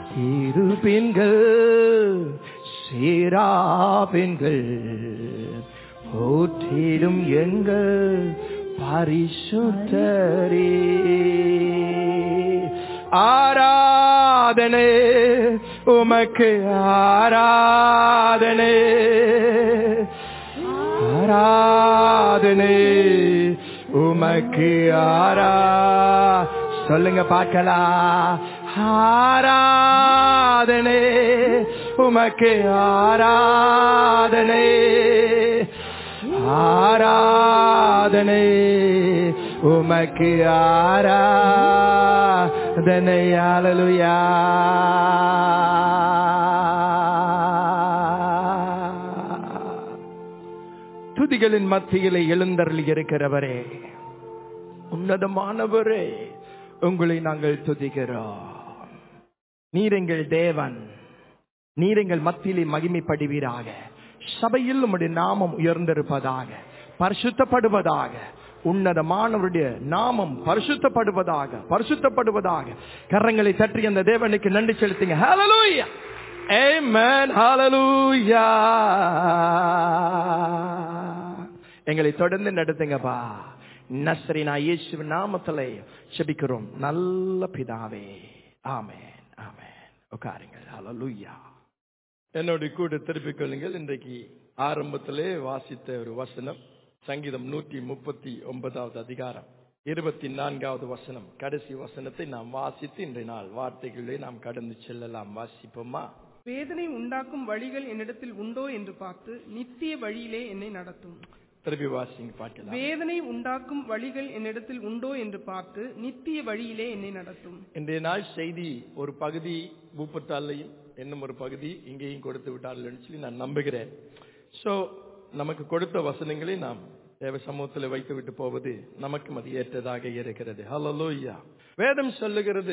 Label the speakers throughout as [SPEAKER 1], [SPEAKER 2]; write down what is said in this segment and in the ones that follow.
[SPEAKER 1] இரு பெண்கள் சீராபெண்கள் போற்றிடும் எங்கள் பரிசுத்தரே ஆராதனை உமக்கு ஆராதனை ஆராதனை உமக்கு ஆரா சொல்லுங்க பார்க்கலாம் ஆராதனை உமக்கு ஆராதனை ஆராதனை உமக்கு ஆராதனை அலலுயா துதிகளின் மத்தியிலே எழுந்தருளி இருக்கிறவரே உன்னதமானவரே உங்களை நாங்கள் துதிக்கிறோம் நீர் எங்கள் தேவன் நீர் எங்கள் மத்தியிலே மகிமைப்படுவீராக சபையில் உம்முடைய நாமம் உயர்ந்திருப்பதாக பரிசுத்தப்படுவதாக உன்னதமானவருடைய நாமம் பரிசுத்தப்படுவதாக பரிசுத்தப்படுவதாக கரங்களை தட்டி அந்த தேவனுக்கு நன்றி செலுத்துங்க ஹalleluya amen hallelujah எங்களை தொடர்ந்து நடத்துங்கப்பா நஸ்ரீனா இயேசு நாமத்திலே செபிக்கிறோம் நல்ல பிதாவே ஆமென் ஆமென் உட்காருங்கள் ஹalleluya என்னோட கூட திருப்பிக் கொள்ளுங்கள் இன்றைக்கு ஆரம்பத்திலே வாசித்த ஒரு வசனம் சங்கீதம் நூற்றி முப்பத்தி ஒன்பதாவது அதிகாரம் இருபத்தி நான்காவது வசனம் கடைசி வசனத்தை நாம் வாசித்து இன்றைய நாள் வார்த்தைகளை நாம் கடந்து செல்லலாம் வாசிப்போமா
[SPEAKER 2] வேதனை உண்டாக்கும் வழிகள் என்னிடத்தில் உண்டோ என்று பார்த்து நித்திய வழியிலே என்னை நடத்தும்
[SPEAKER 1] திருப்பி வாசிங்க பார்க்கலாம்
[SPEAKER 2] வேதனை உண்டாக்கும் வழிகள் என்னிடத்தில் உண்டோ என்று பார்த்து நித்திய வழியிலே என்னை நடத்தும்
[SPEAKER 1] இன்றைய நாள் செய்தி ஒரு பகுதி பூப்பட்டாலையும் இன்னும் ஒரு பகுதி இங்கேயும் கொடுத்து விட்டார்கள் சொல்லி நான் நம்புகிறேன் சோ நமக்கு கொடுத்த வசனங்களை நாம் தேவ சமூகத்தில் வைத்து விட்டு போவது நமக்கும் அது ஏற்றதாக இருக்கிறது ஹalleluya வேதம் சொல்லுகிறது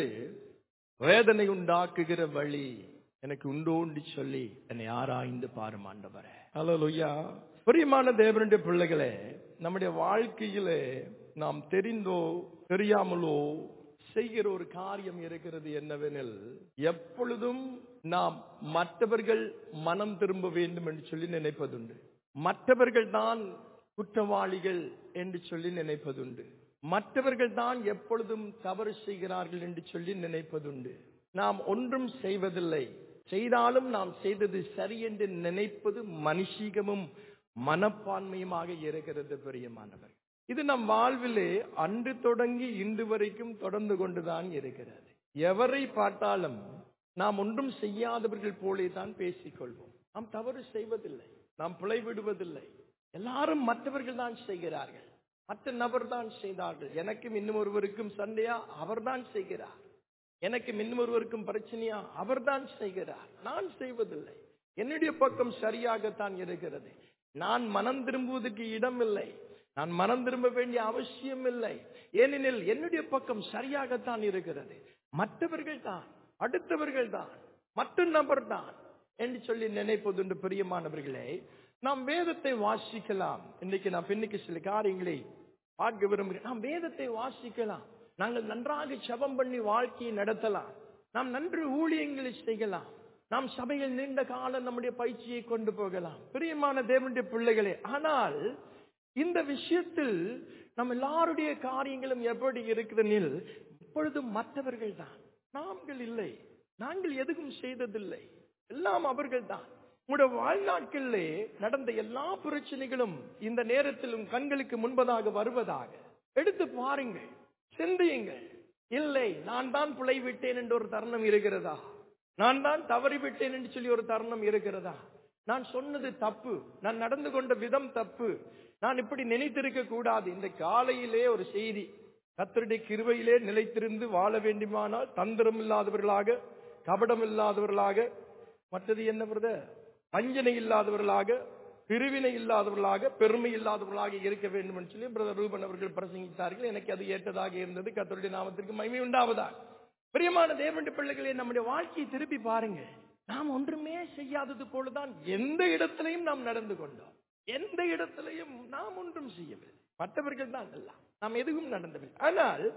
[SPEAKER 1] வேதனை உண்டாக்குகிற வழி எனக்கு உண்டோண்டி சொல்லி என்னை ஆராய்ந்து பாரும் ஆண்டவரே ஹalleluya பிரியமான தேவனுடைய பிள்ளைகளே நம்முடைய வாழ்க்கையிலே நாம் தெரிந்தோ தெரியாமலோ செய்கிற ஒரு காரியம் இருக்கிறது என்னவெனில் எப்பொழுதும் நாம் மற்றவர்கள் மனம் திரும்ப வேண்டும் என்று சொல்லி நினைப்பதுண்டு மற்றவர்கள் தான் குற்றவாளிகள் என்று சொல்லி நினைப்பதுண்டு மற்றவர்கள் தான் எப்பொழுதும் தவறு செய்கிறார்கள் என்று சொல்லி நினைப்பதுண்டு நாம் ஒன்றும் செய்வதில்லை செய்தாலும் நாம் செய்தது சரி என்று நினைப்பது மனுஷீகமும் மனப்பான்மையுமாக இருக்கிறது பிரியமானவர் இது நம் வாழ்விலே அன்று தொடங்கி இன்று வரைக்கும் தொடர்ந்து கொண்டுதான் இருக்கிறது எவரை பார்த்தாலும் நாம் ஒன்றும் செய்யாதவர்கள் போலே தான் பேசிக்கொள்வோம் நாம் தவறு செய்வதில்லை நாம் பிழை விடுவதில்லை எல்லாரும் மற்றவர்கள் தான் செய்கிறார்கள் மற்ற நபர் தான் செய்தார்கள் எனக்கும் இன்னும் ஒருவருக்கும் சண்டையா அவர்தான் செய்கிறார் எனக்கு இன்னும் ஒருவருக்கும் பிரச்சனையா அவர்தான் செய்கிறார் நான் செய்வதில்லை என்னுடைய பக்கம் சரியாகத்தான் இருக்கிறது நான் மனம் திரும்புவதற்கு இடம் இல்லை நான் மனம் திரும்ப வேண்டிய அவசியம் இல்லை ஏனெனில் என்னுடைய பக்கம் சரியாகத்தான் இருக்கிறது மற்றவர்கள் தான் அடுத்தவர்கள் தான் மற்ற நபர் தான் என்று சொல்லி நினைப்பதுண்டு பிரியமானவர்களே நாம் வேதத்தை வாசிக்கலாம் இன்னைக்கு நான் பின்னுக்கு சில காரியங்களை பார்க்க விரும்புகிறேன் நாம் வேதத்தை வாசிக்கலாம் நாங்கள் நன்றாக ஜெபம் பண்ணி வாழ்க்கையை நடத்தலாம் நாம் நன்று ஊழியங்களை செய்யலாம் நாம் சபையில் நீண்ட காலம் நம்முடைய பயிற்சியை கொண்டு போகலாம் பிரியமான தேவனுடைய பிள்ளைகளே ஆனால் இந்த விஷயத்தில் நம்ம எல்லாருடைய காரியங்களும் எப்படி இருக்கிறனில் இப்பொழுதும் மற்றவர்கள் தான் நாங்கள் இல்லை நாங்கள் எதுவும் செய்ததில்லை எல்லாம் அவர்கள் தான் உங்களுடைய வாழ்நாட்களிலே நடந்த எல்லா பிரச்சனைகளும் இந்த நேரத்திலும் கண்களுக்கு முன்பதாக வருவதாக எடுத்து பாருங்கள் சிந்தியுங்கள் இல்லை நான் தான் பிழை விட்டேன் என்று ஒரு தருணம் இருக்கிறதா நான் தான் தவறி விட்டேன் என்று சொல்லி ஒரு தருணம் இருக்கிறதா நான் சொன்னது தப்பு நான் நடந்து கொண்ட விதம் தப்பு நான் இப்படி நினைத்திருக்க கூடாது இந்த காலையிலே ஒரு செய்தி கத்தருடைய கிருவையிலே நிலைத்திருந்து வாழ வேண்டுமானால் தந்திரம் இல்லாதவர்களாக கபடம் இல்லாதவர்களாக மற்றது என்ன பிரதர் வஞ்சனை இல்லாதவர்களாக பிரிவினை இல்லாதவர்களாக பெருமை இல்லாதவர்களாக இருக்க வேண்டும் என்று சொல்லி பிரதர் ரூபன் அவர்கள் பிரசங்கித்தார்கள் எனக்கு அது ஏற்றதாக இருந்தது கத்தருடைய நாமத்திற்கு மகிமை உண்டாவதா பிரியமான தேவனுடைய பிள்ளைகளே நம்முடைய வாழ்க்கையை திருப்பி பாருங்க நாம் ஒன்றுமே செய்யாதது போலதான் எந்த இடத்திலையும் நாம் நடந்து கொண்டோம் எந்த இடத்திலையும் நாம் ஒன்றும் செய்யவில்லை மற்றவர்கள் தான் எல்லாம் நாம் எதுவும் நடந்தவில்லை ஆனால்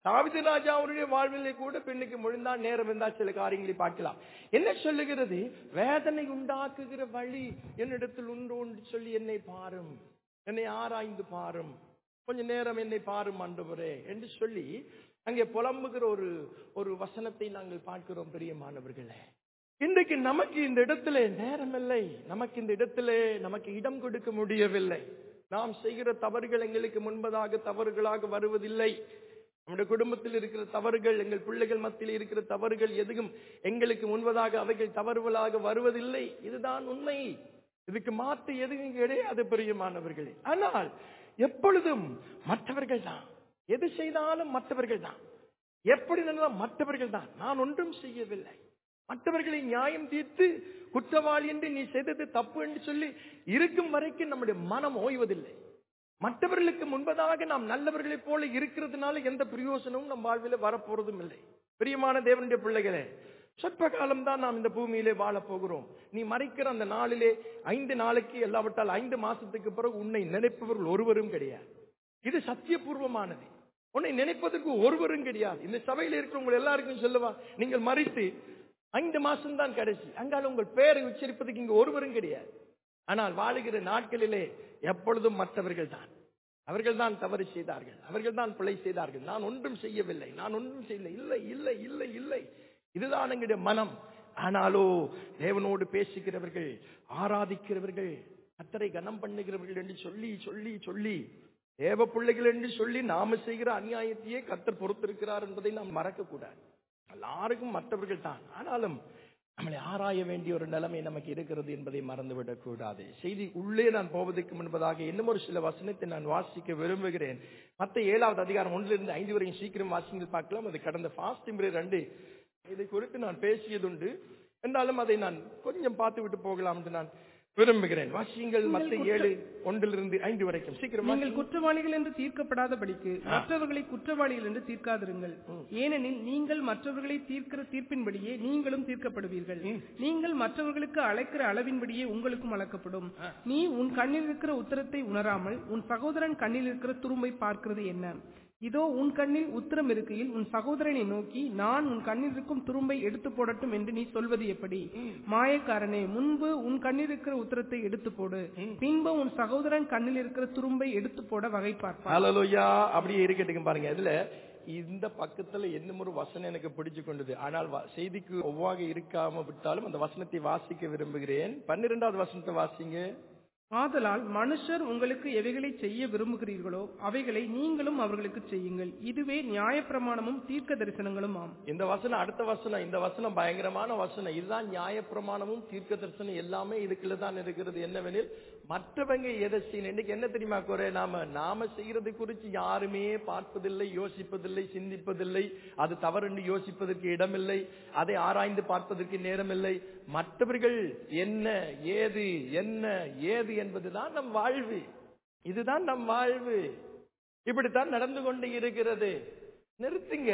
[SPEAKER 1] தாவித ராஜா அவருடைய வாழ்விலே கூட பெண்ணுக்கு முழுந்தால் நேரம் இருந்தால் சில காரியங்களை பார்க்கலாம் என்ன சொல்லுகிறது வேதனை உண்டாக்குகிற வழி என்னிடத்தில் உண்டு என்று சொல்லி என்னை பாரும் என்னை ஆராய்ந்து பாரும் கொஞ்ச நேரம் என்னை பாரும் ஆண்டவரே என்று சொல்லி அங்கே புலம்புகிற ஒரு ஒரு வசனத்தை நாங்கள் பார்க்கிறோம் பிரியமானவர்களே இன்றைக்கு நமக்கு இந்த இடத்துல நேரம் இல்லை நமக்கு இந்த இடத்துல நமக்கு இடம் கொடுக்க முடியவில்லை நாம் செய்கிற தவறுகள் எங்களுக்கு முன்பதாக தவறுகளாக வருவதில்லை நம்முடைய குடும்பத்தில் இருக்கிற தவறுகள் எங்கள் பிள்ளைகள் மத்தியில் இருக்கிற தவறுகள் எதுவும் எங்களுக்கு முன்பதாக அவைகள் தவறுகளாக வருவதில்லை இதுதான் உண்மை இதுக்கு மாற்று எதுவும் கிடையாது பிரியமானவர்களே ஆனால் எப்பொழுதும் மற்றவர்கள் தான் எது செய்தாலும் மற்றவர்கள் தான் எப்படி நடந்தாலும் மற்றவர்கள் தான் நான் ஒன்றும் செய்யவில்லை மற்றவர்களை நியாயம் தீர்த்து குற்றவாளி என்று நீ செய்தது தப்பு என்று சொல்லி இருக்கும் வரைக்கும் நம்முடைய மனம் ஓய்வதில்லை மற்றவர்களுக்கு முன்பதாக நாம் நல்லவர்களைப் போல இருக்கிறதுனால எந்த பிரயோசனமும் நம் வாழ்வில் வரப்போறதும் இல்லை பிரியமான தேவனுடைய பிள்ளைகளே சொற்ப காலம் தான் நாம் இந்த பூமியிலே வாழப் போகிறோம் நீ மறைக்கிற அந்த நாளிலே ஐந்து நாளைக்கு எல்லாவற்றால் ஐந்து மாசத்துக்கு பிறகு உன்னை நினைப்பவர்கள் ஒருவரும் கிடையாது இது சத்தியபூர்வமானது உன்னை நினைப்பதற்கு ஒருவரும் கிடையாது இந்த சபையில இருக்கிறவங்க எல்லாருக்கும் சொல்லுவா நீங்கள் மறித்து ஐந்து மாசம் தான் கடைசி அங்கால உங்கள் பெயரை உச்சரிப்பதற்கு இங்க ஒருவரும் கிடையாது ஆனால் வாழுகிற நாட்களிலே எப்பொழுதும் மற்றவர்கள் தான் அவர்கள் தான் தவறு செய்தார்கள் அவர்கள் தான் பிழை செய்தார்கள் நான் ஒன்றும் செய்யவில்லை நான் ஒன்றும் செய்யவில்லை இல்லை இல்லை இல்லை இல்லை இதுதான் எங்களுடைய மனம் ஆனாலோ தேவனோடு பேசுகிறவர்கள் ஆராதிக்கிறவர்கள் கத்தரை கனம் பண்ணுகிறவர்கள் என்று சொல்லி சொல்லி சொல்லி தேவ பிள்ளைகள் என்று சொல்லி நாம செய்கிற அநியாயத்தையே கத்தர் பொறுத்திருக்கிறார் என்பதை நாம் மறக்க கூடாது எல்லாருக்கும் மற்றவர்கள் தான் ஆனாலும் நம்மளை ஆராய வேண்டிய ஒரு நிலைமை நமக்கு இருக்கிறது என்பதை மறந்துவிடக் கூடாது செய்தி உள்ளே நான் போவதற்கு முன்பதாக இன்னும் ஒரு சில வசனத்தை நான் வாசிக்க விரும்புகிறேன் மத்த ஏழாவது அதிகாரம் ஒன்றிலிருந்து ஐந்து வரையும் சீக்கிரம் வாசிங்கள் பார்க்கலாம் அது கடந்த ஃபாஸ்ட் ரெண்டு இதை குறித்து நான் பேசியதுண்டு என்றாலும் அதை நான் கொஞ்சம் பார்த்து விட்டு போகலாம் என்று நான் விரும்புகிறேன் வாசியங்கள் மத்த ஏழு ஒன்றிலிருந்து ஐந்து வரைக்கும் சீக்கிரம்
[SPEAKER 2] நீங்கள் குற்றவாளிகள் என்று தீர்க்கப்படாதபடிக்கு மற்றவர்களை குற்றவாளிகள் என்று தீர்க்காதிருங்கள் ஏனெனில் நீங்கள் மற்றவர்களை தீர்க்கிற தீர்ப்பின்படியே நீங்களும் தீர்க்கப்படுவீர்கள் நீங்கள் மற்றவர்களுக்கு அழைக்கிற அளவின்படியே உங்களுக்கும் அளக்கப்படும் நீ உன் கண்ணில் இருக்கிற உத்தரத்தை உணராமல் உன் சகோதரன் கண்ணில் இருக்கிற துரும்பை பார்க்கிறது என்ன இதோ உன் கண்ணில் உத்தரம் இருக்கையில் உன் சகோதரனை நோக்கி நான் உன் கண்ணில் இருக்கும் துரும்பை எடுத்து போடட்டும் என்று நீ சொல்வது எப்படி மாயக்காரனே முன்பு உன் கண்ணில் இருக்கிற உத்தரத்தை எடுத்து போடு பின்பு உன் சகோதரன் கண்ணில் இருக்கிற துரும்பை எடுத்து போட வகை பார்ப்பார்
[SPEAKER 1] ஹalleluya அப்படியே இருக்கட்டுங்க பாருங்க இதுல இந்த பக்கத்துல என்ன ஒரு வசனம் எனக்கு பிடிச்சு கொண்டது ஆனால் வ- செய்திக்கு ஒவ்வாக இருக்காம விட்டாலும் அந்த வசனத்தை வாசிக்க விரும்புகிறேன் பன்னிரெண்டாவது வசனத்தை வாசிங்க
[SPEAKER 2] ஆதலால் மனுஷர் உங்களுக்கு எவைகளை செய்ய விரும்புகிறீர்களோ அவைகளை நீங்களும் அவர்களுக்கு செய்யுங்கள் இதுவே நியாயப்பிரமாணமும் தீர்க்க தரிசனங்களும் ஆம்
[SPEAKER 1] இந்த வசனம் அடுத்த வசனம் இந்த வசனம் பயங்கரமான வசனம் இதுதான் நியாயப்பிரமாணமும் தீர்க்க தரிசனம் எல்லாமே இதுக்குள்ள தான் இருக்கிறது என்னவெனில் மற்றவங்க எதை செய்யணும் இன்னைக்கு என்ன தெரியுமா குறை நாம நாம செய்யறது குறித்து யாருமே பார்ப்பதில்லை யோசிப்பதில்லை சிந்திப்பதில்லை அது தவறுன்னு யோசிப்பதற்கு இடமில்லை அதை ஆராய்ந்து பார்ப்பதற்கு நேரமில்லை மற்றவர்கள் என்ன ஏது என்ன ஏது என்பதுதான் நம் வாழ்வு இதுதான் நம் வாழ்வு இப்படித்தான் நடந்து கொண்டு இருக்கிறது நிறுத்துங்க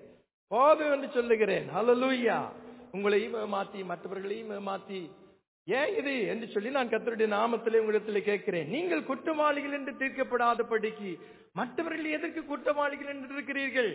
[SPEAKER 1] போதும் என்று சொல்லுகிறேன் ஹalleluya உங்களையும் மாத்தி மற்றவர்களையும் மாத்தி ஏன் இது என்று சொல்லி நான் கர்த்தருடைய நாமத்திலே உங்களிடத்தில் கேட்கிறேன் நீங்கள் குற்றவாளிகள் என்று தீர்க்கப்படாதபடிக்கு மற்றவர்கள் எதற்கு குற்றவாளிகள் என்று இருக்கிறீர்கள்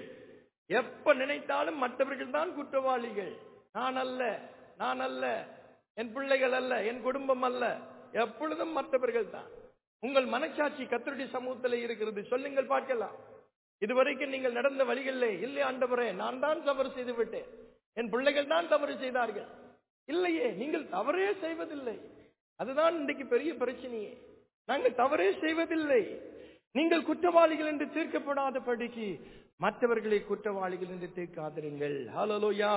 [SPEAKER 1] எப்ப நினைத்தாலும் மற்றவர்கள் தான் குற்றவாளிகள் நான் அல்ல நான் அல்ல என் பிள்ளைகள் அல்ல என் குடும்பம் அல்ல எப்பொழுதும் மற்றவர்கள் தான் உங்கள் மனசாட்சி கத்தருடைய சமூகத்தில் இருக்கிறது சொல்லுங்கள் பார்க்கலாம் இதுவரைக்கும் நீங்கள் நடந்த வழிகளிலே இல்லை ஆண்டவரே நான் தான் தவறு செய்து விட்டேன் என் பிள்ளைகள் தான் தவறு செய்தார்கள் இல்லையே நீங்கள் தவறே செய்வதில்லை அதுதான் இன்றைக்கு பெரிய பிரச்சனையே நாங்கள் தவறே செய்வதில்லை நீங்கள் குற்றவாளிகள் என்று தீர்க்கப்படாதபடிக்கு மற்றவர்களை குற்றவாளிகள் என்று தீர்க்காதிருங்கள் ஹalleluya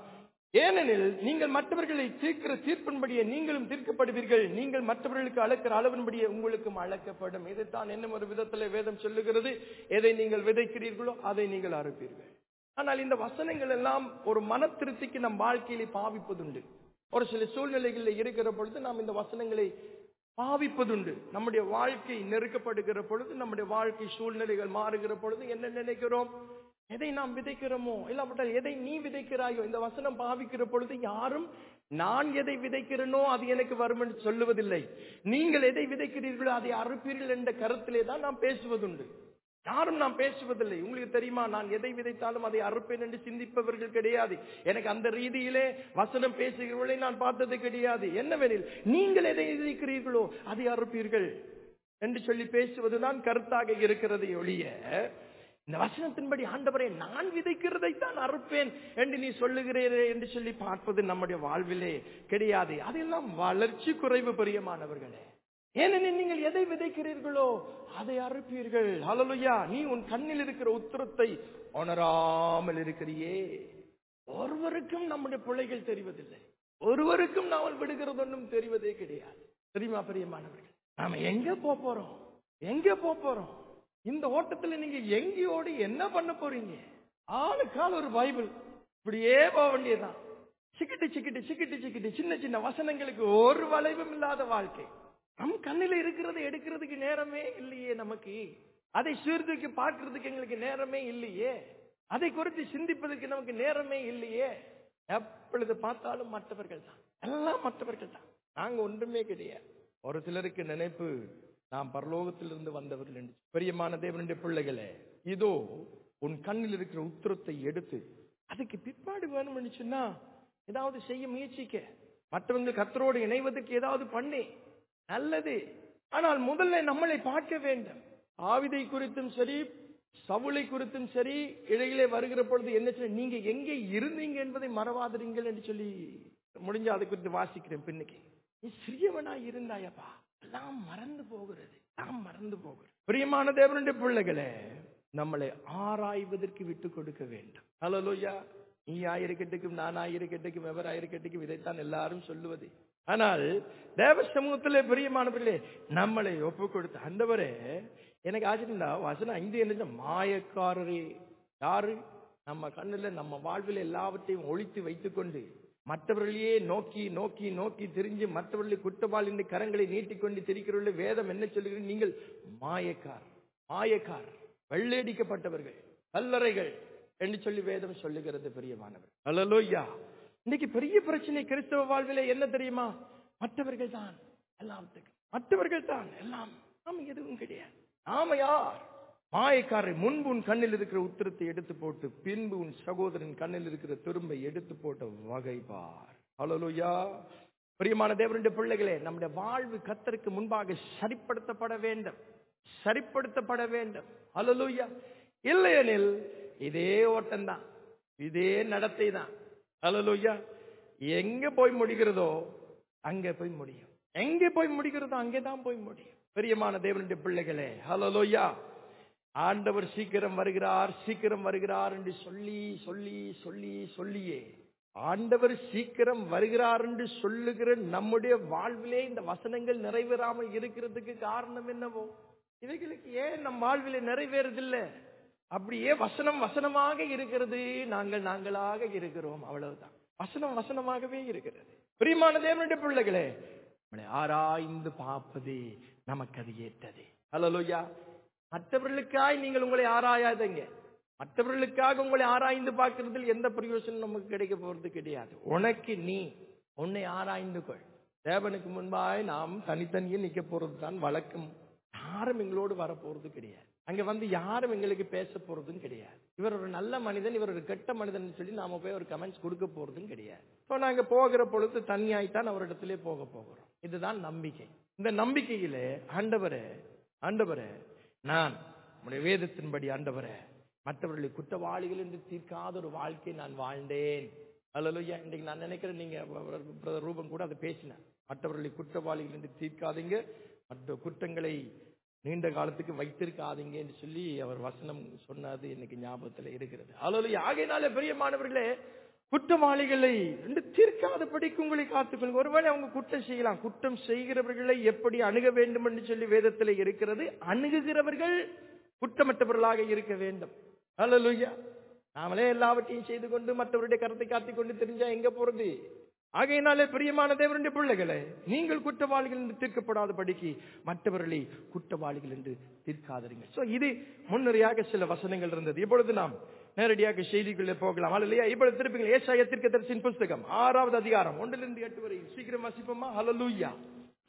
[SPEAKER 1] ஏனெனில் நீங்கள் மற்றவர்களை தீர்க்கிற தீர்ப்பின்படியே நீங்களும் தீர்க்கப்படுவீர்கள் நீங்கள் மற்றவர்களுக்கு அளக்கிற அளவின்படியே உங்களுக்கும் அளக்கப்படும் இதைத்தான் என்ன ஒரு விதத்தில் வேதம் சொல்லுகிறது எதை நீங்கள் விதைக்கிறீர்களோ அதை நீங்கள் அறுப்பீர்கள் ஆனால் இந்த வசனங்கள் எல்லாம் ஒரு மன திருப்திக்கு நம் வாழ்க்கையிலே பாவிப்பதுண்டு ஒரு சில சூழ்நிலைகளில் இருக்கிற பொழுது நாம் இந்த வசனங்களை பாவிப்பதுண்டு நம்முடைய வாழ்க்கை நெருக்கப்படுகிற பொழுது நம்முடைய வாழ்க்கை சூழ்நிலைகள் மாறுகிற பொழுது என்ன நினைக்கிறோம் எதை நாம் விதைக்கிறோமோ இல்லாவிட்டால் எதை நீ விதைக்கிறாயோ இந்த வசனம் பாவிக்கிற பொழுது யாரும் நான் எதை விதைக்கிறேனோ அது எனக்கு வரும் என்று சொல்லுவதில்லை நீங்கள் எதை விதைக்கிறீர்களோ அதை அறுப்பீர்கள் என்ற கருத்திலே தான் நாம் பேசுவதுண்டு யாரும் நான் பேசுவதில்லை உங்களுக்கு தெரியுமா நான் எதை விதைத்தாலும் அதை அறுப்பேன் என்று சிந்திப்பவர்கள் கிடையாது எனக்கு அந்த ரீதியிலே வசனம் பேசுகிறவர்களை நான் பார்த்தது கிடையாது என்னவெனில் நீங்கள் எதை விதைக்கிறீர்களோ அதை அறுப்பீர்கள் என்று சொல்லி பேசுவதுதான் கருத்தாக இருக்கிறது ஒழிய இந்த வசனத்தின்படி ஆண்டவரே நான் விதைக்கிறதை தான் அறுப்பேன் என்று நீ சொல்லுகிறீரே என்று சொல்லி பார்ப்பது நம்முடைய வாழ்விலே கிடையாது அதெல்லாம் வளர்ச்சி குறைவு பிரியமானவர்களே ஏனெனில் நீங்கள் எதை விதைக்கிறீர்களோ அதை அறுப்பீர்கள் ஹalleluya நீ உன் கண்ணில் இருக்கிற உத்தரத்தை உணராமல் இருக்கிறியே ஒருவருக்கும் நம்முடைய பிள்ளைகள் தெரிவதில்லை ஒருவருக்கும் நாமல் விடுகிறது ஒன்றும் தெரிவதே கிடையாது தெரியுமா பிரியமானவர்கள் நாம எங்க போப் போறோம் எங்க போப் போறோம் இந்த ஓட்டத்துல நீங்க எங்கேயோடு என்ன பண்ண போறீங்க ஆளுக்கால் ஒரு பைபிள் இப்படியே போக வேண்டியதுதான் சிக்கிட்டு சிக்கிட்டு சிக்கிட்டு சிக்கிட்டு சின்ன சின்ன வசனங்களுக்கு ஒரு வளைவும் இல்லாத வாழ்க்கை நம் கண்ணில் இருக்கிறதை எடுக்கிறதுக்கு நேரமே இல்லையே நமக்கு அதை சீர்தூக்கி பார்க்கிறதுக்கு எங்களுக்கு நேரமே இல்லையே அதை குறித்து சிந்திப்பதற்கு நமக்கு நேரமே இல்லையே எப்பொழுது பார்த்தாலும் மற்றவர்கள் தான் எல்லாம் மற்றவர்கள் தான் நாங்க ஒன்றுமே கிடையாது ஒரு சிலருக்கு நினைப்பு நாம் பரலோகத்திலிருந்து வந்தவர்கள் என்று பிரியமான தேவனுடைய பிள்ளைகளே இதோ உன் கண்ணில் இருக்கிற உத்தரத்தை எடுத்து அதுக்கு பிற்பாடு வேணும்னு சொன்னா ஏதாவது செய்ய முயற்சிக்க மற்றவங்க கத்தரோடு இணைவதற்கு ஏதாவது பண்ணி நல்லது ஆனால் முதல்ல நம்மளை பார்க்க வேண்டும் ஆவிதை குறித்தும் சரி சவுளை குறித்தும் சரி இடையிலே வருகிற பொழுது என்ன செய்ய நீங்க எங்கே இருந்தீங்க என்பதை மறவாதிருங்கள் என்று சொல்லி முடிஞ்ச அதை குறித்து வாசிக்கிறேன் பின்னுக்கு நீ சிறியவனா இருந்தாயப்பா எல்லாம் மறந்து போகிறது எல்லாம் மறந்து போகிறது பிரியமான தேவனுடைய பிள்ளைகளே நம்மளை ஆராய்வதற்கு விட்டு கொடுக்க வேண்டும் ஹலோயா நீ ஆயிருக்கட்டுக்கும் நான் ஆயிருக்கட்டுக்கும் எவர் ஆயிருக்கட்டுக்கும் இதைத்தான் எல்லாரும் சொல்லுவது ஆனால் தேவ சமூகத்திலே பிரியமானவர்களே நம்மளை ஒப்பு கொடுத்த ஆண்டவரே எனக்கு ஆச்சரியம்டா வசனம் ஐந்து என்ன மாயக்காரரே யாரு நம்ம கண்ணுல நம்ம வாழ்வில் எல்லாவற்றையும் ஒழித்து வைத்துக்கொண்டு மற்றவர்களையே நோக்கி நோக்கி நோக்கி தெரிஞ்சு மற்றவர்களை குற்றவாளியின் கரங்களை நீட்டிக்கொண்டு திரிக்கிறவர்கள் வேதம் என்ன சொல்லுகிறது நீங்கள் மாயக்கார் மாயக்கார் வெள்ளையடிக்கப்பட்டவர்கள் கல்லறைகள் என்று சொல்லி வேதம் சொல்லுகிறது பெரியமானவர் அல்லலோய்யா இன்னைக்கு பெரிய பிரச்சனை கிறிஸ்தவ வாழ்விலே என்ன தெரியுமா மற்றவர்கள் தான் எல்லாத்துக்கும் மற்றவர்கள் தான் எல்லாம் நாம எதுவும் கிடையாது நாம யார் மாயக்காரை முன்பு உன் கண்ணில் இருக்கிற உத்திரத்தை எடுத்து போட்டு பின்பு உன் சகோதரன் கண்ணில் இருக்கிற துரும்பை எடுத்து போட்ட வகை பார் அலலுயா பிரியமான தேவனுடைய பிள்ளைகளே நம்முடைய வாழ்வு கத்தருக்கு முன்பாக சரிப்படுத்தப்பட வேண்டும் சரிப்படுத்தப்பட வேண்டும் அலலுயா இல்லையெனில் இதே ஓட்டம் தான் இதே நடத்தை தான் அலலுயா எங்க போய் முடிகிறதோ அங்க போய் முடியும் எங்க போய் முடிகிறதோ அங்கேதான் போய் முடியும் பிரியமான தேவனுடைய பிள்ளைகளே ஹலோயா ஆண்டவர் சீக்கிரம் வருகிறார் சீக்கிரம் வருகிறார் என்று சொல்லி சொல்லி சொல்லி சொல்லியே ஆண்டவர் சீக்கிரம் வருகிறார் என்று சொல்லுகிற நம்முடைய வாழ்விலே இந்த வசனங்கள் நிறைவேறாமல் இருக்கிறதுக்கு காரணம் என்னவோ இவைகளுக்கு ஏன் நம் வாழ்விலே நிறைவேறதில்லை அப்படியே வசனம் வசனமாக இருக்கிறது நாங்கள் நாங்களாக இருக்கிறோம் அவ்வளவுதான் வசனம் வசனமாகவே இருக்கிறது பிரியமான தேவனுடைய பிள்ளைகளே நம்மளை ஆராய்ந்து பார்ப்பது நமக்கு அது ஏற்றது ஹலோயா மற்றவர்களுக்காய் நீங்கள் உங்களை ஆராயாதீங்க மற்றவர்களுக்காக உங்களை ஆராய்ந்து பார்க்கறதில் எந்த பிரயோசனம் நமக்கு கிடைக்க போறது கிடையாது உனக்கு நீ உன்னை ஆராய்ந்து கொள் தேவனுக்கு முன்பாய் நாம் தனித்தனியே நிக்க போறது தான் வழக்கம் யாரும் எங்களோடு வர போறது கிடையாது அங்க வந்து யாரும் எங்களுக்கு பேச போறதும் கிடையாது இவர் ஒரு நல்ல மனிதன் இவர் ஒரு கெட்ட மனிதன் சொல்லி நாம போய் ஒரு கமெண்ட்ஸ் கொடுக்க போறதும் கிடையாது ஸோ நாங்க போகிற பொழுது தனியாய்த்தான் அவரிடத்திலே போக போகிறோம் இதுதான் நம்பிக்கை இந்த நம்பிக்கையிலே ஆண்டவரே ஆண்டவரே நான் உடைய வேதத்தின்படி ஆண்டவரே மற்றவர்களை குற்றவாளிகள் என்று தீர்க்காத ஒரு வாழ்க்கை நான் வாழ்ந்தேன் அல்லலுயா இன்னைக்கு நான் நினைக்கிறேன் நீங்க பிரதர் ரூபம் கூட அதை பேசினேன் மற்றவர்களை குற்றவாளிகள் என்று தீர்க்காதீங்க மற்ற குற்றங்களை நீண்ட காலத்துக்கு வைத்திருக்காதீங்க என்று சொல்லி அவர் வசனம் சொன்னது எனக்கு ஞாபகத்துல இருக்கிறது அல்லலுயா ஆகையினால பெரியமானவர்களே குற்றவாளிகளை என்று தீர்க்காதபடிக்கு உங்களை காத்துக்கொள்ளுங்க ஒருவேளை அவங்க குற்றம் செய்யலாம் குற்றம் செய்கிறவர்களை எப்படி அணுக வேண்டும் என்று சொல்லி வேதத்தில் இருக்கிறது அணுகுகிறவர்கள் குற்றமற்றவர்களாக இருக்க வேண்டும் அல்லலுயா நாமளே எல்லாவற்றையும் செய்து கொண்டு மற்றவருடைய கருத்தை காத்திக் கொண்டு தெரிஞ்சா எங்க போறது ஆகையினாலே பிரியமான தேவனுடைய பிள்ளைகளே நீங்கள் குற்றவாளிகள் என்று தீர்க்கப்படாதபடிக்கு மற்றவர்களை குற்றவாளிகள் என்று தீர்க்காதீர்கள் சோ இது முன்னுரையாக சில வசனங்கள் இருந்தது இப்பொழுது நாம் நேரடியாக செய்திக்குள்ளே போகலாம் இல்லையா இப்பொழுது திருப்பிகள் ஏசாய தீர்க்கதரிசின் புஸ்தகம் ஆறாவது அதிகாரம் ஒன்றிலிருந்து எட்டு வரை சீக்கிரம் வசிப்போமா ஹலலூயா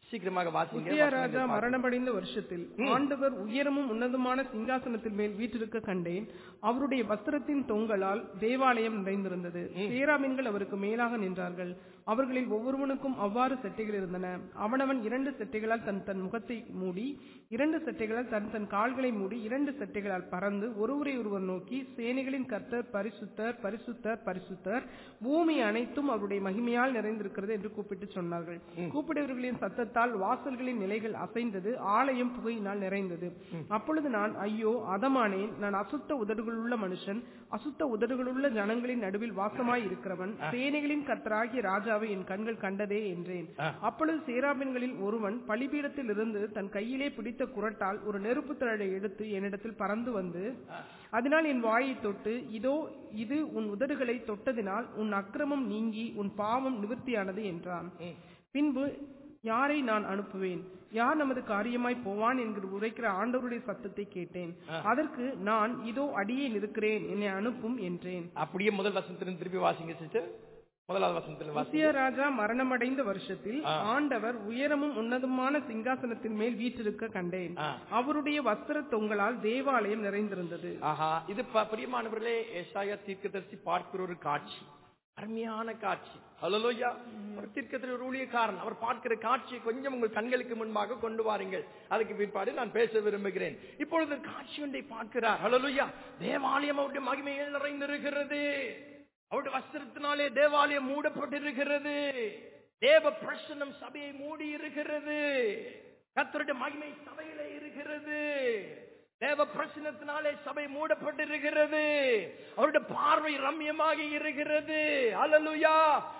[SPEAKER 1] சீக்கிரமாக வாசிங்க
[SPEAKER 2] உசியா ராஜா
[SPEAKER 1] வசனங்கள் பார்ப்போம்.
[SPEAKER 2] மரணமடைந்த வருஷத்தில் ஆண்டவர் உயரமும் உன்னதமான சிங்காசனத்தின் மேல் வீற்றிருக்க கண்டேன் அவருடைய வஸ்திரத்தின் தொங்கலால் தேவாலயம் நிறைந்திருந்தது சேராமீன்கள் அவருக்கு மேலாக நின்றார்கள் அவர்களில் ஒவ்வொருவனுக்கும் அவ்வாறு செட்டைகள் இருந்தன அவனவன் இரண்டு செட்டைகளால் தன் தன் முகத்தை மூடி இரண்டு செட்டைகளால் தன் தன் கால்களை மூடி இரண்டு செட்டைகளால் பறந்து ஒருவரை ஒருவர் நோக்கி சேனைகளின் கர்த்தர் பரிசுத்தர் பரிசுத்தர் பரிசுத்தர் பூமி அனைத்தும் அவருடைய மகிமையால் நிறைந்திருக்கிறது என்று கூப்பிட்டு சொன்னார்கள் கூப்பிடுவர்களின் சத்தத்தால் வாசல்களின் நிலைகள் அசைந்தது ஆலயம் புகையினால் நிறைந்தது அப்பொழுது நான் ஐயோ அதமானேன் நான் அசுத்த உதடுகளுள்ள மனுஷன் அசுத்த உதடுகளுள்ள ஜனங்களின் நடுவில் வாசமாய் இருக்கிறவன் சேனைகளின் கர்த்தராகிய ராஜாவை என் கண்கள் கண்டதே என்றேன் அப்பொழுது சேராபின்களில் ஒருவன் பலிபீடத்தில் இருந்து தன் கையிலே பிடித்த குரட்டால் ஒரு நெருப்பு தழலை எடுத்து என்னிடத்தில் பறந்து வந்து அதனால் என் வாயை தொட்டு இதோ இது உன் உதடுகளை தொட்டதினால் உன் அக்கிரமம் நீங்கி உன் பாவம் நிவர்த்தியானது என்றான் பின்பு யாரை நான் அனுப்புவேன் யார் நமது காரியமாய் போவான் என்கிற உரைக்கிற ஆண்டவருடைய சத்தத்தை கேட்டேன் அதற்கு நான் இதோ அடியேன் இருக்கிறேன் என்னை அனுப்பும் என்றேன்
[SPEAKER 1] அப்படியே முதல் வசனத்திலிருந்து திருப்பி வாசிங்க சிஸ்டர் முதலாவது வசனத்தில் வாசிங்க
[SPEAKER 2] உசியா ராஜா மரணமடைந்த வருஷத்தில் ஆண்டவர் உயரமும் உன்னதமான சிங்காசனத்தின் மேல் வீற்றிருக்க கண்டேன்
[SPEAKER 1] ஆ.
[SPEAKER 2] அவருடைய வஸ்திர தொங்கலால் தேவாலயம் நிறைந்திருந்தது
[SPEAKER 1] ஆஹா இது ப- பிரியமானவர்களே ஏசாயா தீர்க்கதரிசி பார்க்கிற ஒரு காட்சி அருமையான காட்சி ஹalleluya ஒரு தீர்க்கதரிசி ஒரு ஊழியக்காரன் அவர் பார்க்கிற காட்சியை கொஞ்சம் உங்கள் கண்களுக்கு முன்பாக கொண்டு வாருங்கள் அதுக்கு பிற்பாடு நான் பேச விரும்புகிறேன் இப்பொழுது காட்சி ஒன்றை பார்க்கிறார் ஹalleluya தேவாலயம் அவருடைய மகிமையில் நிறைந்திருக்கிறது அவருடைய வஸ்திரத்தினாலே தேவாலயம் மூடப்பட்டிருக்கிறது தேவ பிரசன்னம் சபையை மூடி இருக்கிறது கர்த்தருடைய மகிமை சபையில இருக்கிறது தேவ பிரசனத்தினாலே சபை மூடப்பட்டிருக்கிறது அவருடைய பார்வை ரம்யமாக இருக்கிறது அல்லலுயா